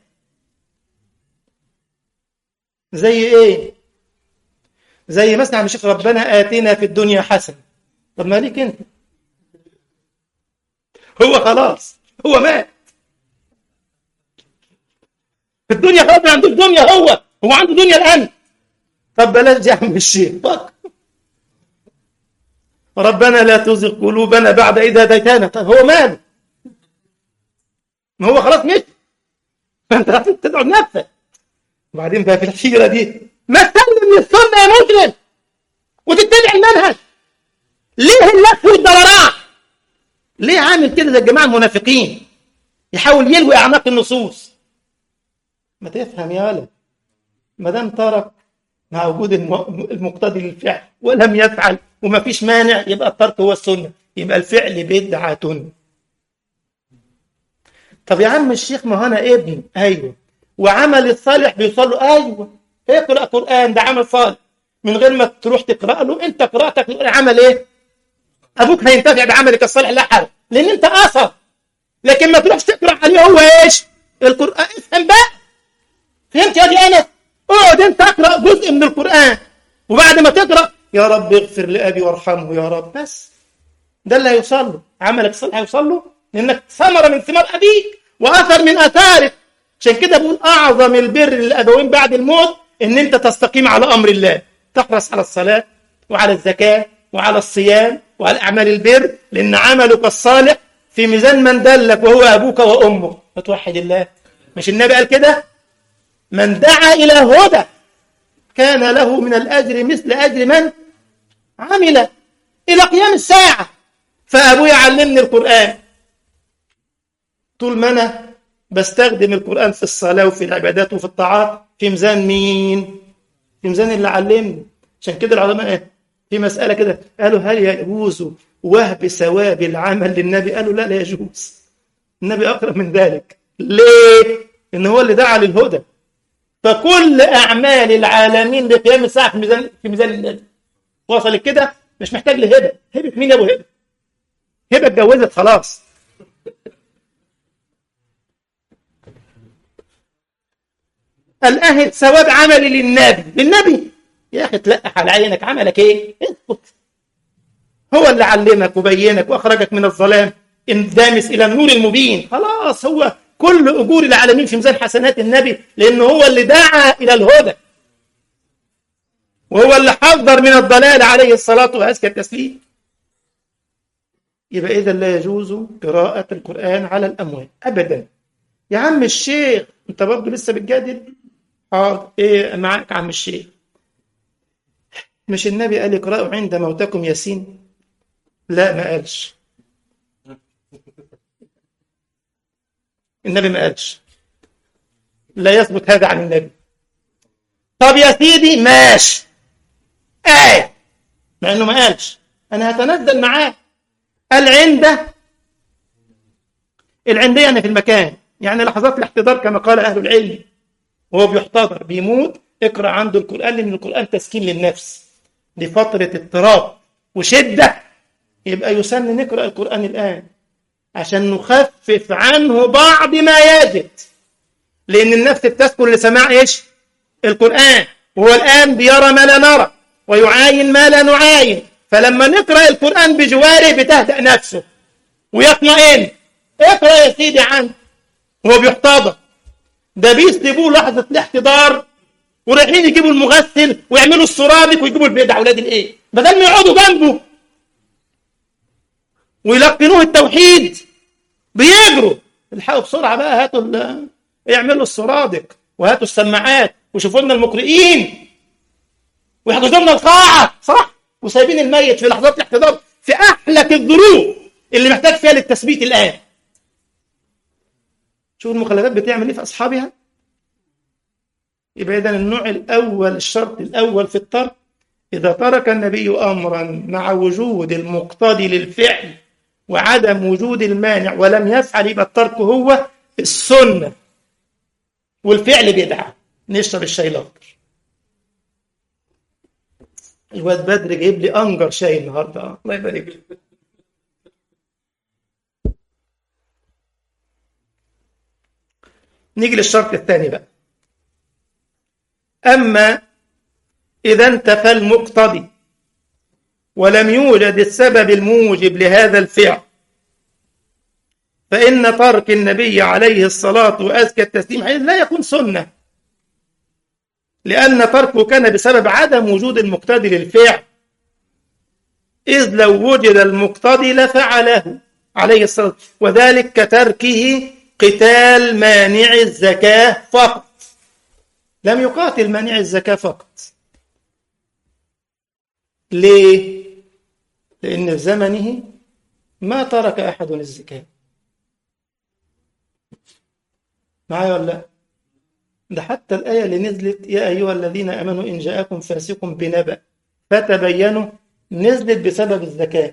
زي إيه زي مثلا شيخ ربنا آتنا في الدنيا حسنة طب مالك أنت هو خلاص هو مات في الدنيا خلاص ما عندوش دنيا هو هو عنده دنيا الآن طب بلاش يا عم الشيخ فكر ربنا لا تزغ قلوبنا بعد إذا هديتنا طب هو ماله ما هو خلاص مش فأنت لازم تدعو لنفسك وبعدين بقى في الحيرة دي ما تسلم للسنة يا مسلم وتتبع المنهج ليه اللف والدوران ليه عامل كده زي الجماعه المنافقين يحاول يلوي اعناق النصوص ما تفهم يا ولد ما دام ترك مع وجود المقتضي للفعل ولم يفعل وما فيش مانع يبقى الترك هو السنه يبقى الفعل بدعه طب يا عم الشيخ ما هو انا ابن ايوه وعمل الصالح بيوصل له ايوه اقرا قران ده عمل صالح من غير ما تروح تقرا له انت قراءتك عمل ايه ابوك هينتفع بعملك الصالح لا حرج لان انت اثر لكن ما تروحش تقرا عليه هو ايش القران افهم بقى فهمت يا دي انا اقعد انت اقرا جزء من القران وبعد ما تقرا يا رب اغفر لابي وارحمه يا رب بس ده اللي هيوصل له عملك الصالح هيوصل له لانك ثمره من ثمار ابيك واثر من اثارك عشان كده بقول اعظم البر للابوين بعد الموت ان انت تستقيم على امر الله تحرص على الصلاه وعلى الزكاه وعلى الصيام وعلى اعمال البر لان عملك الصالح في ميزان من دلك وهو ابوك وامك فتوحد الله مش النبي قال كده من دعا الى هدى كان له من الاجر مثل اجر من عمل الى قيام الساعه فابويا علمني القران طول ما انا بستخدم القرآن في الصلاة وفي العبادات وفي الطاعات في ميزان مين؟ في ميزان اللي علمني عشان كده العلماء ايه؟ في مسألة كده قالوا هل يجوز وهب ثواب العمل للنبي؟ قالوا لا لا يجوز النبي أقرب من ذلك ليه؟ إن هو اللي دعا للهدى فكل أعمال العالمين لقيام الساعة في ميزان في ميزان النبي وصل كده مش محتاج لهبة هبة مين يا أبو هبة؟ هبة اتجوزت خلاص الأهل ثواب عملي للنبي للنبي يا أخي تلقح على عينك عملك إيه اسكت هو اللي علمك وبينك وأخرجك من الظلام اندامس إلى النور المبين خلاص هو كل أجور العالمين في ميزان حسنات النبي لأنه هو اللي دعا إلى الهدى وهو اللي حذر من الضلال عليه الصلاة وأزكى التسليم يبقى إذا لا يجوز قراءة القرآن على الأموات أبدا يا عم الشيخ أنت برضه لسه بتجادل حاضر ايه معاك عم الشيخ مش النبي قال اقرأوا عند موتكم ياسين لا ما قالش النبي ما قالش لا يثبت هذا عن النبي طب يا سيدي ماشي ايه مع انه ما قالش انا هتنزل معاه العنده العندية يعني في المكان يعني لحظات الاحتضار كما قال اهل العلم وهو بيحتضر بيموت اقرا عنده القران لان القران تسكين للنفس لفتره اضطراب وشده يبقى يسن نقرا القران الان عشان نخفف عنه بعض ما يجد لان النفس بتسكن لسماع ايش القران وهو الان بيرى ما لا نرى ويعاين ما لا نعاين فلما نقرا القران بجواره بتهدأ نفسه ويطمئن اقرا يا سيدي عنه وهو بيحتضر ده بيسلبوه لحظة الاحتضار ورايحين يجيبوا المغسل ويعملوا السرادق ويجيبوا البيض أولاد الإيه بدل ما يقعدوا جنبه ويلقنوه التوحيد بيجروا الحقوا بسرعة بقى هاتوا ال... يعملوا السرادق وهاتوا السماعات وشوفوا لنا المقرئين ويحجزوا لنا القاعة صح وسايبين الميت في لحظات الاحتضار في أحلك الظروف اللي محتاج فيها للتثبيت الآن شوف المخلفات بتعمل ايه في اصحابها يبقى اذا النوع الاول الشرط الاول في الترك اذا ترك النبي امرا مع وجود المقتضي للفعل وعدم وجود المانع ولم يفعل يبقى الترك هو السنه والفعل بدعه نشرب الشاي الاخضر الواد بدر جايب لي انجر شاي النهارده الله يبارك له نيجي للشرط الثاني بقى أما إذا انتفى المقتضي ولم يوجد السبب الموجب لهذا الفعل فإن ترك النبي عليه الصلاة وأزكى التسليم لا يكون سنة لأن تركه كان بسبب عدم وجود المقتضي للفعل إذ لو وجد المقتضي لفعله عليه الصلاة وذلك كتركه قتال مانع الزكاة فقط لم يقاتل مانع الزكاة فقط ليه؟ لأن في زمنه ما ترك أحد الزكاة معايا ولا لا؟ ده حتى الآية اللي نزلت يا أيها الذين آمنوا إن جاءكم فاسق بنبأ فتبينوا نزلت بسبب الزكاة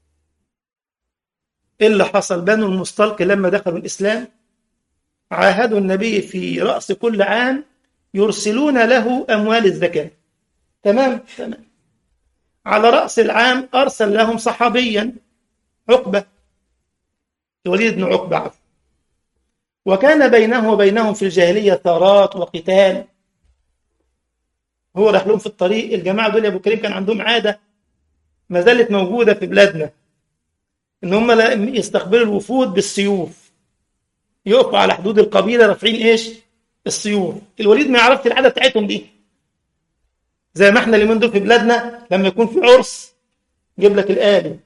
إيه اللي حصل بنو المصطلق لما دخلوا الإسلام عاهدوا النبي في رأس كل عام يرسلون له أموال الزكاة تمام تمام على رأس العام أرسل لهم صحابيا عقبة الوليد بن عقبة عفوا وكان بينه وبينهم في الجاهلية ثارات وقتال هو راح لهم في الطريق الجماعة دول يا أبو كريم كان عندهم عادة ما زالت موجودة في بلادنا إن هم يستقبلوا الوفود بالسيوف يقفوا على حدود القبيلة رافعين إيش؟ السيوف الوليد ما يعرفش العادة بتاعتهم دي زي ما احنا اليومين دول في بلادنا لما يكون في عرس يجيب لك الآلي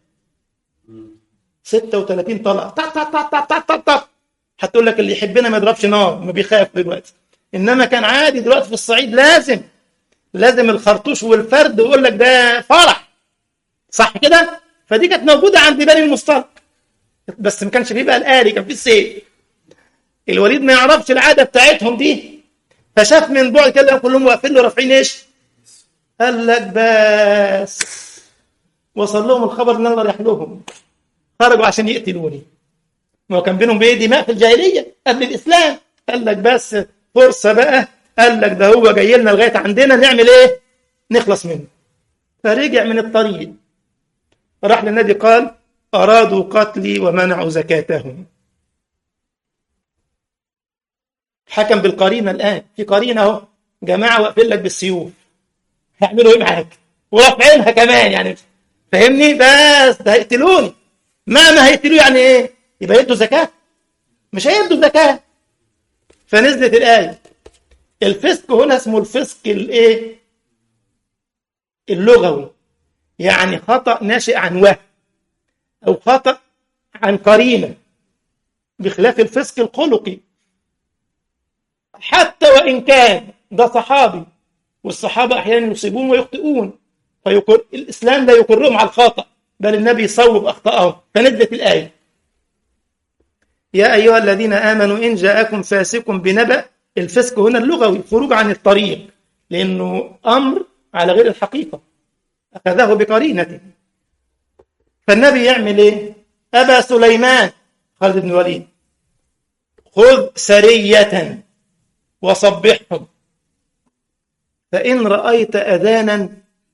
36 طلقة طق طق طق طق طق طق طق هتقول لك اللي يحبنا ما يضربش نار ما بيخاف دلوقتي انما كان عادي دلوقتي في الصعيد لازم لازم الخرطوش والفرد ويقول لك ده فرح صح كده فدي كانت موجوده عند بني المصطلق بس ما كانش فيه بقى الآلي كان فيه السيف الوليد ما يعرفش العاده بتاعتهم دي فشاف من بعد كده كلهم واقفين له رافعين ايش قال لك بس وصل لهم الخبر ان الله رايح لهم خرجوا عشان يقتلوني ما هو كان بينهم ايه دماء في الجاهليه قبل الاسلام قال لك بس فرصه بقى قال لك ده هو جاي لنا لغايه عندنا نعمل ايه؟ نخلص منه فرجع من الطريق راح للنبي قال ارادوا قتلي ومنعوا زكاتهم حكم بالقرينه الان في قرينه اهو جماعه واقفين لك بالسيوف هيعملوا ايه معاك؟ ورافعينها كمان يعني فاهمني بس ده هيقتلوني مهما هيقتلوه يعني ايه؟ يبقى يدوا زكاة مش هيدوا زكاة فنزلت الآية الفسق هنا اسمه الفسق الايه اللغوي يعني خطأ ناشئ عن وهم أو خطأ عن قرينة بخلاف الفسق الخلقي حتى وإن كان ده صحابي والصحابة أحيانا يصيبون ويخطئون فيقر الإسلام لا يقرهم على الخطأ بل النبي يصوب أخطأهم فنزلت الآية يا أيها الذين آمنوا إن جاءكم فاسق بنبأ الفسق هنا اللغوي الخروج عن الطريق لأنه أمر على غير الحقيقة أخذه بقرينته فالنبي يعمل إيه؟ أبا سليمان خالد بن الوليد خذ سرية وصبحهم فإن رأيت أذانا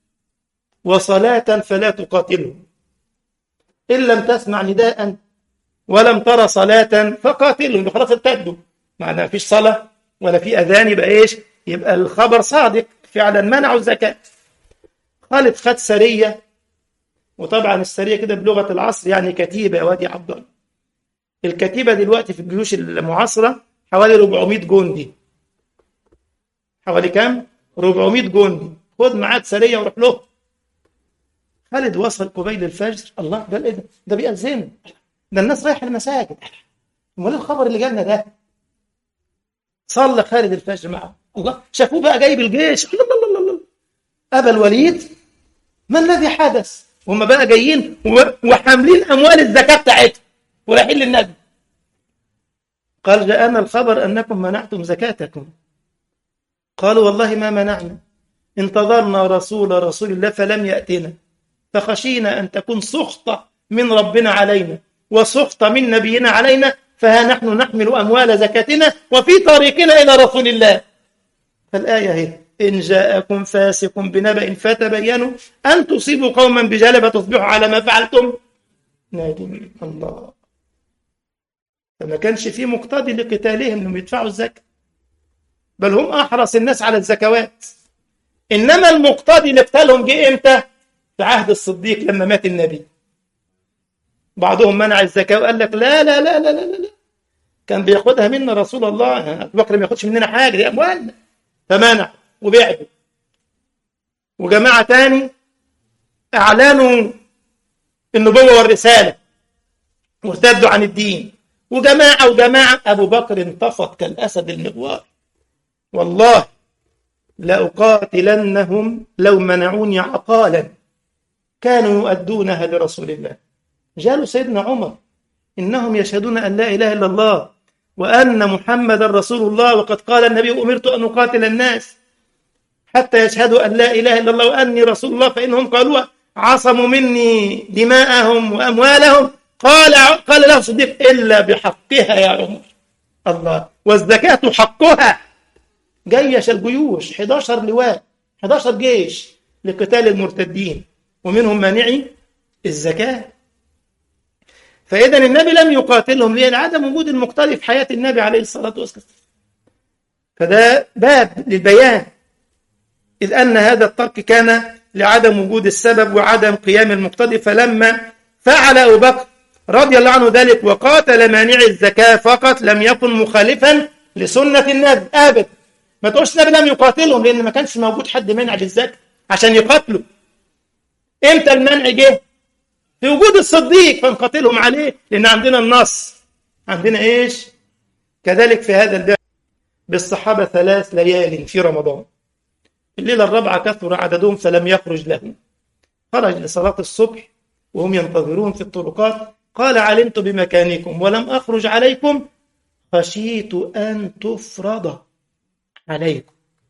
وصلاة فلا تقاتلهم إن لم تسمع نداء ولم ترى صلاة فقاتلهم خلاص ارتدوا معنى ما فيش صلاة ولا في أذان يبقى إيش يبقى الخبر صادق فعلا منعوا الزكاة خالد خد سرية وطبعا السرية كده بلغة العصر يعني كتيبة يا وادي عبد الله الكتيبة دلوقتي في الجيوش المعاصرة حوالي 400 جندي حوالي كام؟ 400 جندي خد معاك سرية وروح له خالد وصل قبيل الفجر الله ده ايه ده؟ ده بيأذن ده الناس رايحه المساجد امال ايه الخبر اللي جالنا ده صلى خالد الفجر معه الله شافوه بقى جايب الجيش الله الله الله الله ابا الوليد ما الذي حدث وهم بقى جايين وحاملين اموال الزكاه بتاعتهم ورايحين للنبي قال جاءنا الخبر انكم منعتم زكاتكم قالوا والله ما منعنا انتظرنا رسول رسول الله فلم ياتنا فخشينا ان تكون سخطه من ربنا علينا وسخطة من نبينا علينا فها نحن نحمل أموال زكاتنا وفي طريقنا إلى رسول الله فالآية هي إن جاءكم فاسق بنبأ فتبينوا أن تصيبوا قوما بجهالة فتصبحوا على ما فعلتم نادمين الله فما كانش في مقتضي لقتالهم انهم يدفعوا الزكاة بل هم أحرص الناس على الزكوات إنما المقتضي لقتالهم جه إمتى؟ في عهد الصديق لما مات النبي بعضهم منع الزكاة وقال لك لا لا لا لا لا لا كان بياخدها منا رسول الله أبو بكر ما ياخدش مننا حاجة دي أموالنا فمنع وبعدوا وجماعة تاني أعلنوا النبوة والرسالة وارتدوا عن الدين وجماعة وجماعة أبو بكر انتفض كالأسد المغوار والله لأقاتلنهم لو منعوني عقالا كانوا يؤدونها لرسول الله جاءوا سيدنا عمر إنهم يشهدون أن لا إله إلا الله وأن محمد رسول الله وقد قال النبي أمرت أن أقاتل الناس حتى يشهدوا أن لا إله إلا الله وأني رسول الله فإنهم قالوا عصموا مني دماءهم وأموالهم قال قال له الصديق إلا بحقها يا عمر الله والزكاة حقها جيش الجيوش 11 لواء 11 جيش لقتال المرتدين ومنهم مانعي الزكاة فإذا النبي لم يقاتلهم لأن عدم وجود المقتدي في حياة النبي عليه الصلاة والسلام فده باب للبيان إذ أن هذا الترك كان لعدم وجود السبب وعدم قيام المقتدي فلما فعل أبو بكر رضي الله عنه ذلك وقاتل مانع الزكاة فقط لم يكن مخالفا لسنة النبي أبدا ما تقولش النبي لم يقاتلهم لأن ما كانش موجود حد منع للزكاة عشان يقاتلوا إمتى المنع جه؟ في وجود الصديق فنقاتلهم عليه لأن عندنا النص عندنا إيش؟ كذلك في هذا الباب بالصحابة ثلاث ليال في رمضان الليلة الرابعة كثر عددهم فلم يخرج لهم خرج لصلاة الصبح وهم ينتظرون في الطرقات قال علمت بمكانكم ولم أخرج عليكم خشيت أن تفرض عليكم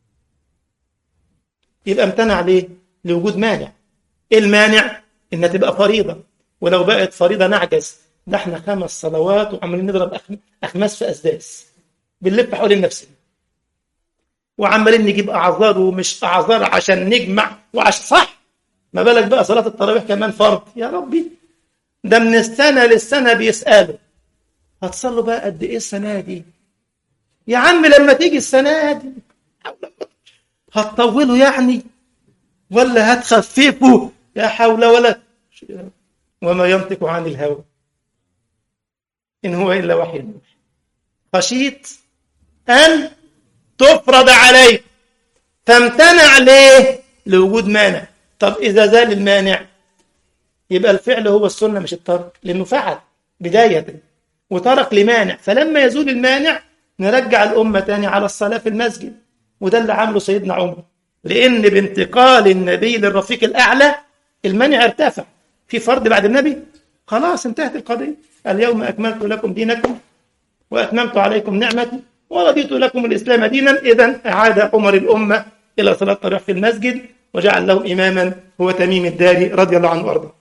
يبقى امتنع ليه؟ لوجود مانع ايه المانع؟ انها تبقى فريضة ولو بقت فريضة نعجز ده احنا خمس صلوات وعمالين نضرب أخماس في أسداس بنلف حوالين نفسنا وعمالين نجيب أعذار ومش أعذار عشان نجمع وعشان صح ما بالك بقى صلاة التراويح كمان فرض يا ربي ده من السنة للسنة بيسألوا هتصلوا بقى قد إيه السنة دي يا عم لما تيجي السنة دي هتطولوا يعني ولا هتخففوا يا حول ولا وما ينطق عن الهوى إن هو إلا وحي خشيت أن تفرض عليك فامتنع ليه لوجود مانع طب إذا زال المانع يبقى الفعل هو السنة مش الترك لأنه فعل بداية وترك لمانع فلما يزول المانع نرجع الأمة تاني على الصلاة في المسجد وده اللي عمله سيدنا عمر لأن بانتقال النبي للرفيق الأعلى المانع ارتفع في فرض بعد النبي خلاص انتهت القضية اليوم أكملت لكم دينكم وأتممت عليكم نعمتي ورضيت لكم الإسلام دينا إذا أعاد عمر الأمة إلى صلاة التراويح في المسجد وجعل لهم إماما هو تميم الداري رضي الله عنه وأرضاه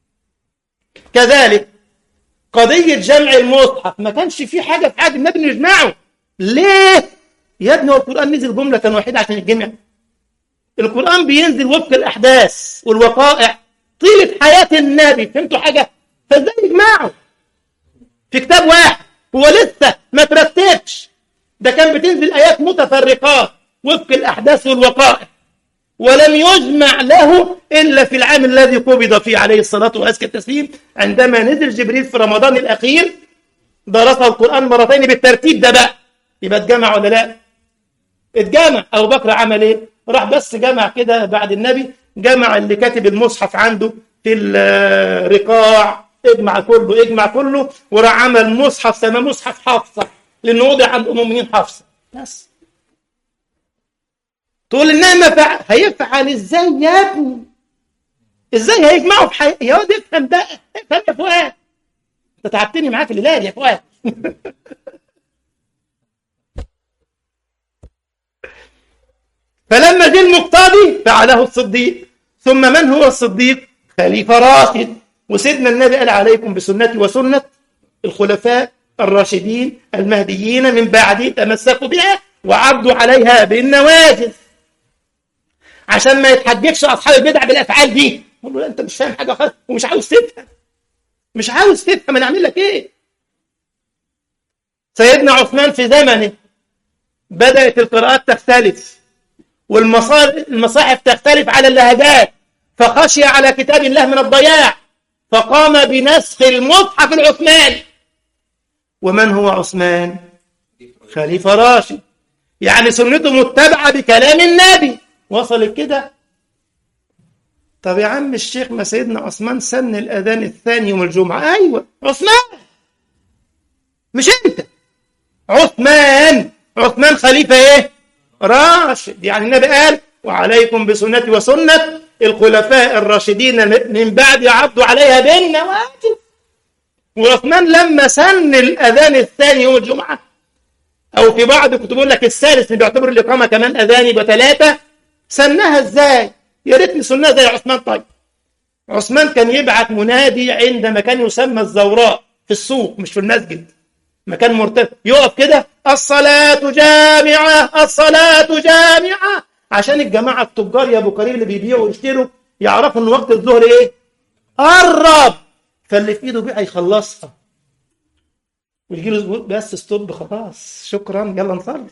كذلك قضية جمع المصحف ما كانش في حاجة في عهد النبي نجمعه ليه؟ يا ابني هو القرآن نزل جملة واحدة عشان يتجمع القرآن بينزل وفق الأحداث والوقائع طيلة حياة النبي فهمتوا حاجة؟ فازاي يجمعوا؟ في كتاب واحد هو لسه ما ترتبش ده كان بتنزل آيات متفرقات وفق الأحداث والوقائع ولم يجمع له إلا في العام الذي قبض فيه عليه الصلاة وأزكى التسليم عندما نزل جبريل في رمضان الأخير درسه القرآن مرتين بالترتيب ده بقى يبقى اتجمع ولا لا اتجمع أبو بكر عمل إيه راح بس جمع كده بعد النبي جمع اللي كاتب المصحف عنده في الرقاع اجمع كله اجمع كله وراح عمل مصحف سماه مصحف حفصة لأنه وضع عند أم المؤمنين حفصة بس تقول انها ما فعل هيفعل ازاي يا ابني ازاي هيجمعوا في حي... يا واد افهم بقى افهم يا فؤاد انت تعبتني معاك الليله يا فؤاد فلما جه المقتضي فعله الصديق ثم من هو الصديق خليفه راشد وسيدنا النبي قال عليكم بسنتي وسنه الخلفاء الراشدين المهديين من بعدي تمسكوا بها وعضوا عليها بالنواجذ عشان ما يتحججش اصحاب البدع بالافعال دي يقول له انت مش فاهم حاجه خالص ومش عاوز تفهم مش عاوز تفهم انا اعمل لك ايه سيدنا عثمان في زمنه بدات القراءات تختلف والمصاحف تختلف على اللهجات فخشي على كتاب الله من الضياع فقام بنسخ المصحف العثماني ومن هو عثمان خليفه راشد يعني سنته متبعه بكلام النبي وصلت كده طب يا عم الشيخ ما سيدنا عثمان سن الأذان الثاني يوم الجمعة أيوة عثمان مش أنت عثمان عثمان خليفة إيه راشد يعني النبي قال وعليكم بسنتي وسنة الخلفاء الراشدين من بعد عضوا عليها بالنواجذ وعثمان لما سن الأذان الثاني يوم الجمعة أو في بعض كنت بقول لك الثالث اللي بيعتبر الإقامة كمان أذان يبقى ثلاثة سنها إزاي؟ يا ريتني سنها زي عثمان طيب عثمان كان يبعت منادي عند مكان يسمى الزوراء في السوق مش في المسجد مكان مرتفع يقف كده الصلاة جامعة الصلاة جامعة عشان الجماعة التجار يا أبو كريم اللي بيبيعوا ويشتروا يعرفوا إن وقت الظهر إيه؟ قرب فاللي في إيده بيع يخلصها ويجي له بس ستوب خلاص شكرا يلا نصلي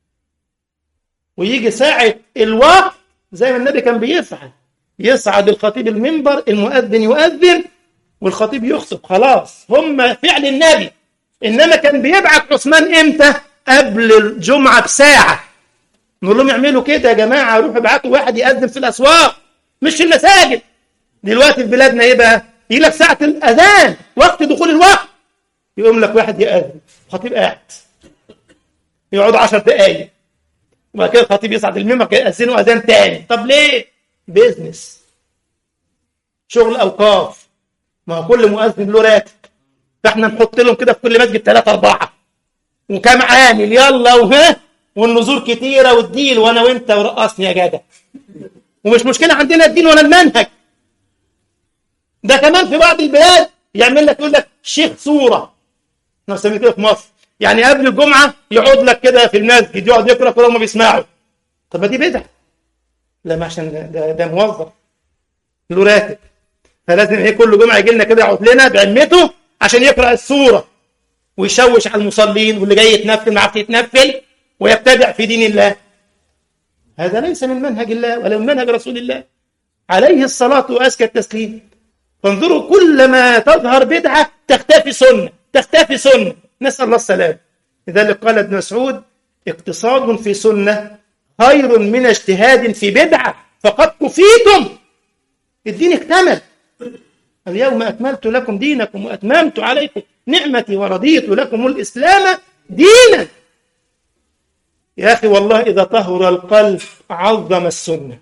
ويجي ساعة الوقت زي ما النبي كان بيفعل يصعد الخطيب المنبر المؤذن يؤذن والخطيب يخطب خلاص هم فعل النبي انما كان بيبعت عثمان امتى قبل الجمعه بساعه نقول لهم اعملوا كده يا جماعه روحوا ابعتوا واحد يأذن في الاسواق مش في المساجد دلوقتي في بلادنا ايه بقى يجي لك ساعه الاذان وقت دخول الوقت يقوم لك واحد يأذن الخطيب قاعد يقعد 10 دقايق وبعد كده الخطيب يصعد المنبر يأذنوا اذان تاني طب ليه بيزنس شغل اوقاف ما هو كل مؤذن له راتب فاحنا نحط لهم كده في كل مسجد ثلاثة أربعة وكم عامل يلا وها والنذور كتيرة والديل وأنا وأنت ورقصني يا جدع ومش مشكلة عندنا الدين ولا المنهج ده كمان في بعض البلاد يعمل لك يقول لك شيخ صورة احنا بنسميه كده في مصر يعني قبل الجمعة يقعد لك كده في المسجد يقعد يقرأ كده وهم بيسمعوا طب ما دي بدعة لا ما عشان ده, ده موظف له راتب فلازم ايه كل جمعة يجي لنا كده يقعد لنا بعمته عشان يقرأ السورة ويشوش على المصلين واللي جاي يتنفل ما عرفش يتنفل ويبتدع في دين الله هذا ليس من منهج الله ولا من منهج رسول الله عليه الصلاة وأزكى التسليم فانظروا كلما تظهر بدعة تختفي سنة تختفي سنة نسأل الله السلام لذلك قال ابن مسعود اقتصاد في سنة خير من اجتهاد في بدعة فقد كفيتم الدين اكتمل اليوم أكملت لكم دينكم وأتممت عليكم نعمتي ورضيت لكم الإسلام دينا يا أخي والله إذا طهر القلب عظم السنة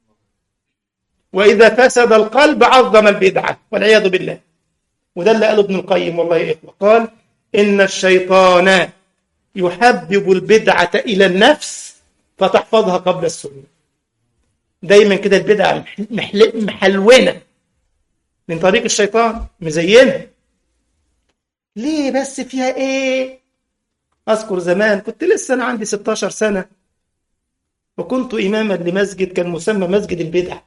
وإذا فسد القلب عظم البدعة والعياذ بالله وده اللي قاله ابن القيم والله يا إخوة قال إن الشيطان يحبب البدعة إلى النفس فتحفظها قبل السنة دايما كده البدعة محلونة من طريق الشيطان مزينها ليه بس فيها ايه اذكر زمان كنت لسه انا عندي 16 سنه وكنت اماما لمسجد كان مسمى مسجد البدع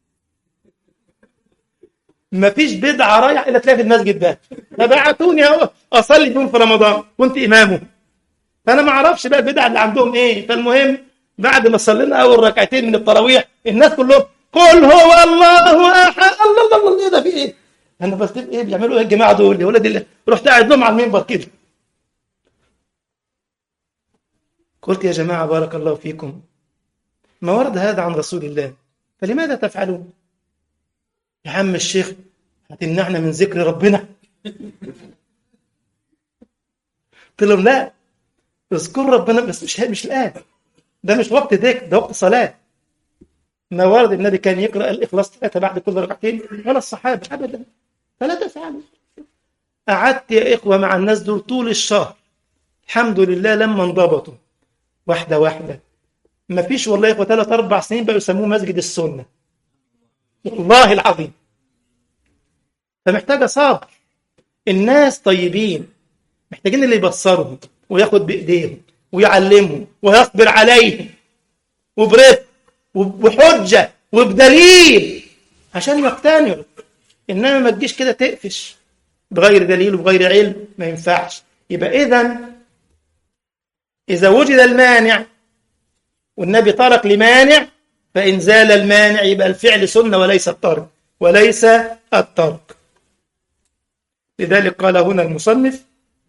ما فيش بدعه رايح الا تلاقي في المسجد ده فبعتوني اهو اصلي بيهم في رمضان كنت امامه فانا ما اعرفش بقى البدع اللي عندهم ايه فالمهم بعد ما صلينا اول ركعتين من التراويح الناس كلهم قل هو الله احد الله الله الله ايه ده في ايه؟ انا بس ايه بيعملوا ايه الجماعه دول يا ولاد الله رحت قاعد لهم على المنبر كده قلت يا جماعه بارك الله فيكم ما ورد هذا عن رسول الله فلماذا تفعلون؟ يا عم الشيخ هتمنعنا من ذكر ربنا قلت لهم لا اذكر ربنا بس مش مش الان ده مش وقت ذكر ده وقت صلاه ما ورد النبي كان يقرأ الإخلاص ثلاثة بعد كل ركعتين ولا الصحابة أبدا فلا تفعلوا قعدت يا إخوة مع الناس دول طول الشهر الحمد لله لما انضبطوا واحدة واحدة ما فيش والله يا إخوة ثلاث أربع سنين بقوا يسموه مسجد السنة والله العظيم فمحتاجة صبر الناس طيبين محتاجين اللي يبصرهم وياخد بإيديهم ويعلمهم ويصبر عليهم وبرفق وبحجة وبدليل عشان يقتنعوا إنما ما تجيش كده تقفش بغير دليل وبغير علم ما ينفعش يبقى إذا إذا وجد المانع والنبي ترك لمانع فإن زال المانع يبقى الفعل سنة وليس الترك وليس الترك لذلك قال هنا المصنف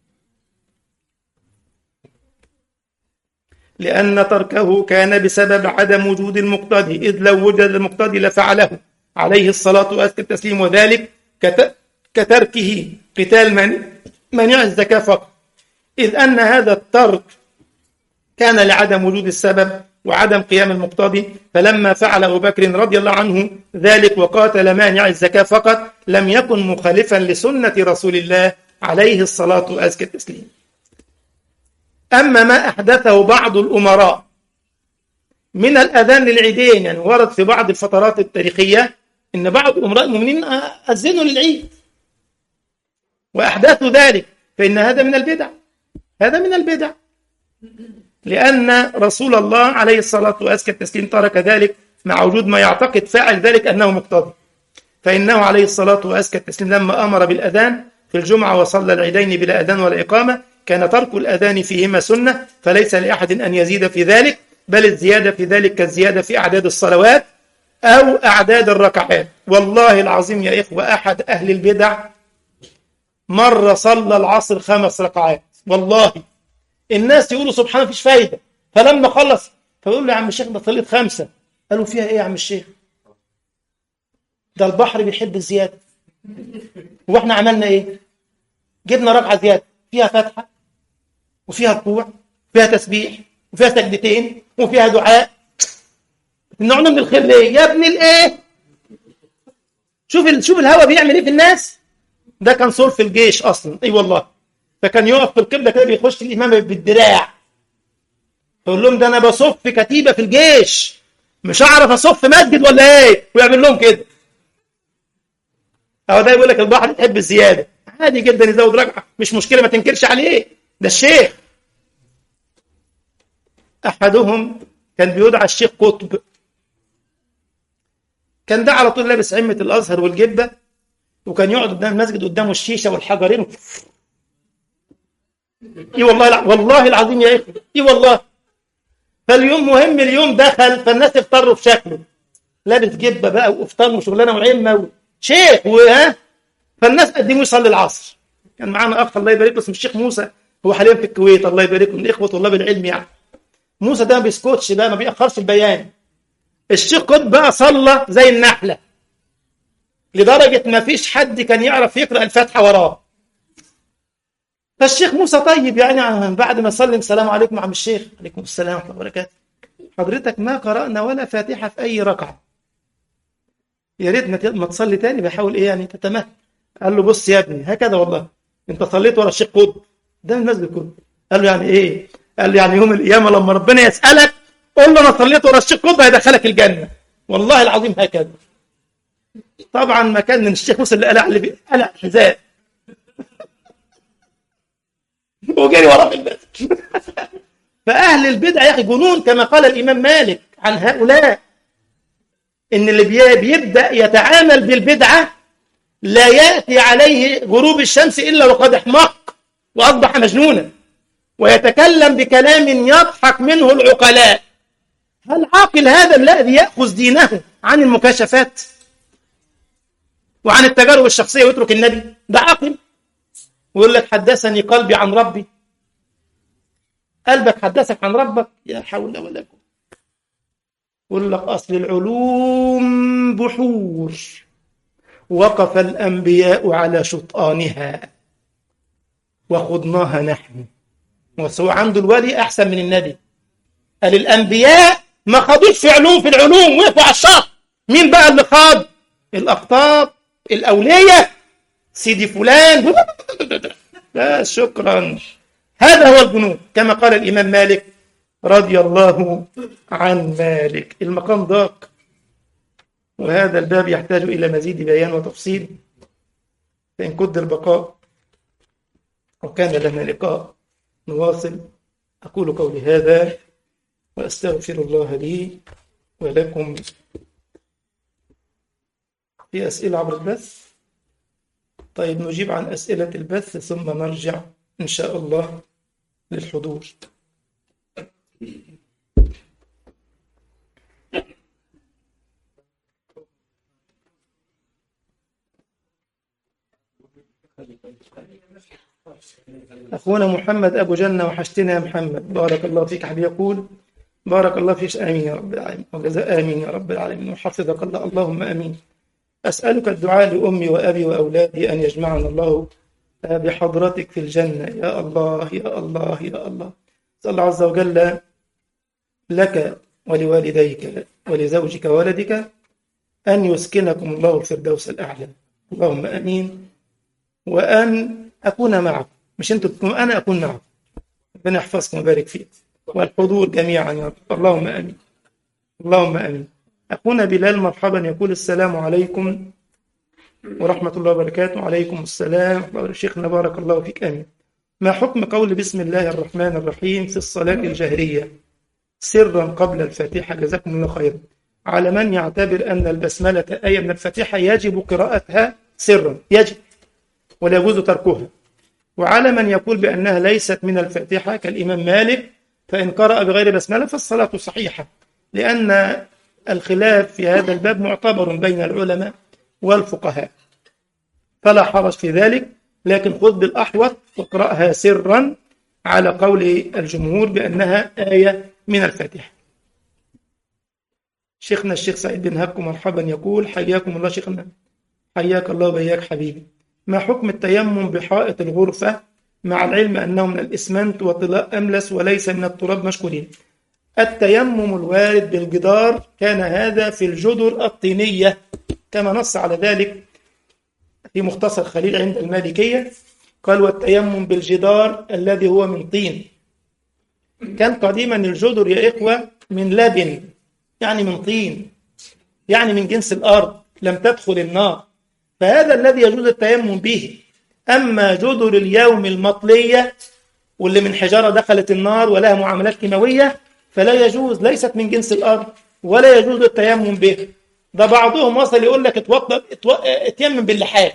لأن تركه كان بسبب عدم وجود المقتضي إذ لو وجد المقتضي لفعله عليه الصلاة وأزكى التسليم وذلك كتركه قتال من منع الزكاة فقط إذ أن هذا الترك كان لعدم وجود السبب وعدم قيام المقتضي فلما فعل أبو بكر رضي الله عنه ذلك وقاتل مانع الزكاة فقط لم يكن مخالفا لسنة رسول الله عليه الصلاة وأزكى التسليم أما ما أحدثه بعض الأمراء من الأذان للعيدين يعني ورد في بعض الفترات التاريخية إن بعض أمراء المؤمنين أذنوا للعيد وأحداثوا ذلك فإن هذا من البدع هذا من البدع لأن رسول الله عليه الصلاة وأزكى التسليم ترك ذلك مع وجود ما يعتقد فاعل ذلك أنه مقتضي فإنه عليه الصلاة وأزكى التسليم لما أمر بالأذان في الجمعة وصلى العيدين بلا أذان ولا إقامة كان ترك الأذان فيهما سنة فليس لأحد أن يزيد في ذلك بل الزيادة في ذلك كالزيادة في أعداد الصلوات أو أعداد الركعات والله العظيم يا إخوة أحد أهل البدع مرة صلى العصر خمس ركعات والله الناس يقولوا سبحان فيش فايدة فلما خلص فيقول له يا عم الشيخ ده صليت خمسة قالوا فيها إيه يا عم الشيخ ده البحر بيحب الزيادة واحنا عملنا إيه جبنا ركعة زيادة فيها فتحة وفيها ركوع وفيها تسبيح وفيها سجدتين وفيها دعاء تمنعونا من الخير ليه يا ابن الايه شوف ال... شوف الهوا بيعمل ايه في الناس ده كان صور في الجيش اصلا اي والله فكان يقف في القبله كده بيخش الامام بالدراع يقول لهم ده انا بصف كتيبه في الجيش مش هعرف اصف مسجد ولا ايه ويعمل لهم كده اهو ده يقول لك البحر يحب الزياده عادي جدا يزود ركعه مش مشكله ما تنكرش عليه ده الشيخ احدهم كان بيدعى الشيخ قطب كان ده على طول لابس عمه الازهر والجبه وكان يقعد قدام المسجد قدامه الشيشه والحجرين اي والله الع... والله العظيم يا اخي اي والله فاليوم مهم اليوم دخل فالناس افتروا في شكله لابس جبه بقى وقفطان وشغلانه وعمه شيخ وها فالناس قدموا يصلي العصر كان معانا اخ الله يبارك له اسمه الشيخ موسى هو حاليا في الكويت الله يبارك له من اخوه طلاب العلم يعني موسى ده ما بيسكتش بقى ما بيأخرش البيان الشيخ قطب بقى صلى زي النحله لدرجه ما فيش حد كان يعرف يقرا الفاتحه وراه فالشيخ موسى طيب يعني بعد ما سلم السلام عليكم عم الشيخ عليكم السلام ورحمه الله وبركاته حضرتك ما قرانا ولا فاتحه في اي ركعه يا ريت ما تصلي تاني بحاول ايه يعني تتمهل قال له بص يا ابني هكذا والله انت صليت ورا الشيخ قطب ده من المسجد كله قال له يعني ايه قال له يعني يوم القيامه لما ربنا يسالك قول له انا صليت ورا الشيخ قطب هيدخلك الجنه والله العظيم هكذا طبعا ما كان من الشيخ موسى اللي قلع اللي قلع حذاء وجري وراه في المسجد فاهل البدع يا اخي جنون كما قال الامام مالك عن هؤلاء ان اللي بيبدا يتعامل بالبدعه لا ياتي عليه غروب الشمس الا وقد احمق واصبح مجنونا ويتكلم بكلام يضحك منه العقلاء هل عاقل هذا الذي ياخذ دينه عن المكاشفات وعن التجارب الشخصيه ويترك النبي ده عاقل ويقول لك حدثني قلبي عن ربي قلبك حدثك عن ربك يا حول ولا قوه يقول لك اصل العلوم بحور وقف الانبياء على شطآنها وخضناها نحن وسوى عنده الولي احسن من النبي قال الانبياء ما خاضوش في علوم في العلوم وقفوا على الشط مين بقى اللي خاض الاقطاب الاوليه سيدي فلان لا شكرا هذا هو الجنود كما قال الامام مالك رضي الله عن مالك المقام ضاق وهذا الباب يحتاج الى مزيد بيان وتفصيل فان قدر البقاء وكان لنا لقاء نواصل أقول قولي هذا وأستغفر الله لي ولكم في أسئلة عبر البث طيب نجيب عن أسئلة البث ثم نرجع إن شاء الله للحضور أخونا محمد أبو جنة وحشتنا يا محمد بارك الله فيك حبيبي يقول بارك الله فيك آمين يا رب العالمين وجزاء آمين يا رب العالمين وحفظك الله اللهم آمين أسألك الدعاء لأمي وأبي وأولادي أن يجمعنا الله بحضرتك في الجنة يا الله يا الله يا الله صلى الله عز وجل لك ولوالديك ولزوجك وولدك أن يسكنكم الله الفردوس الأعلى اللهم أمين وأن أكون معكم مش أنتم تكونوا أنا أكون معكم ربنا يحفظكم ويبارك فيك والحضور جميعا يا رب اللهم أمين اللهم أمين أخونا بلال مرحبا يقول السلام عليكم ورحمة الله وبركاته وعليكم السلام شيخنا بارك الله فيك آمين ما حكم قول بسم الله الرحمن الرحيم في الصلاة الجهرية سرا قبل الفاتحة جزاكم الله خيرا على من يعتبر أن البسملة آية من الفاتحة يجب قراءتها سرا يجب ولا يجوز تركها وعلى من يقول بأنها ليست من الفاتحة كالإمام مالك فإن قرأ بغير بسملة فالصلاة صحيحة لأن الخلاف في هذا الباب معتبر بين العلماء والفقهاء فلا حرج في ذلك لكن خذ بالأحوط واقرأها سرا على قول الجمهور بأنها آية من الفاتحة شيخنا الشيخ سعيد بن هكو مرحبا يقول حياكم الله شيخنا حياك الله وبياك حبيبي ما حكم التيمم بحائط الغرفة مع العلم أنه من الإسمنت وطلاء أملس وليس من التراب مشكورين التيمم الوارد بالجدار كان هذا في الجدر الطينية كما نص على ذلك في مختصر خليل عند المالكية قال والتيمم بالجدار الذي هو من طين كان قديما الجدر يا إخوة من لبن يعني من طين يعني من جنس الأرض لم تدخل النار فهذا الذي يجوز التيمم به أما جدر اليوم المطلية واللي من حجارة دخلت النار ولها معاملات كيماوية فلا يجوز ليست من جنس الأرض ولا يجوز التيمم به ده بعضهم وصل يقول لك اتوضى اتيمم باللحاف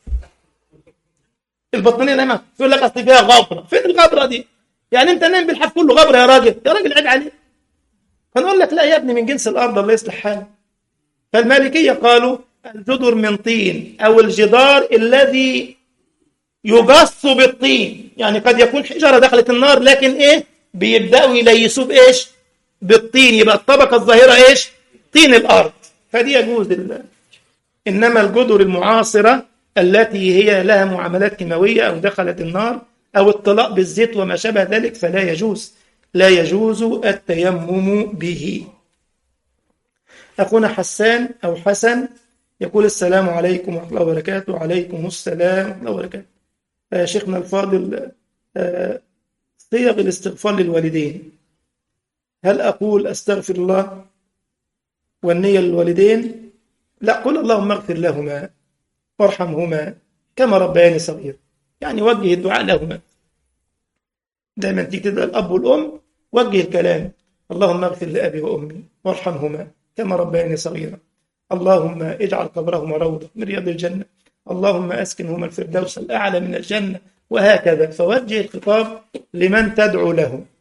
البطانيه نايمه يقول لك اصل فيها غبره فين الغبره دي يعني انت نايم بالحاف كله غبره يا راجل يا راجل عيب عليك فنقول لك لا يا ابني من جنس الارض الله يصلح حالك فالمالكيه قالوا الجدر من طين او الجدار الذي يجص بالطين يعني قد يكون حجره دخلت النار لكن ايه بيبداوا يليسوه بايش بالطين يبقى الطبقه الظاهره ايش طين الارض فدي يجوز الله انما الجدر المعاصره التي هي لها معاملات كيماويه او دخلت النار او الطلاق بالزيت وما شابه ذلك فلا يجوز لا يجوز التيمم به اخونا حسان او حسن يقول السلام عليكم ورحمه الله وبركاته وعليكم السلام ورحمه الله وبركاته آه شيخنا الفاضل آه صيغ الاستغفار للوالدين هل أقول أستغفر الله والنية للوالدين لا قل اللهم اغفر لهما وارحمهما كما ربياني صغير يعني وجه الدعاء لهما دائما تيجي تدعى الأب والأم وجه الكلام اللهم اغفر لأبي وأمي وارحمهما كما ربياني صغيرا اللهم اجعل قبرهما روضة من رياض الجنة اللهم أسكنهما الفردوس الأعلى من الجنة وهكذا فوجه الخطاب لمن تدعو له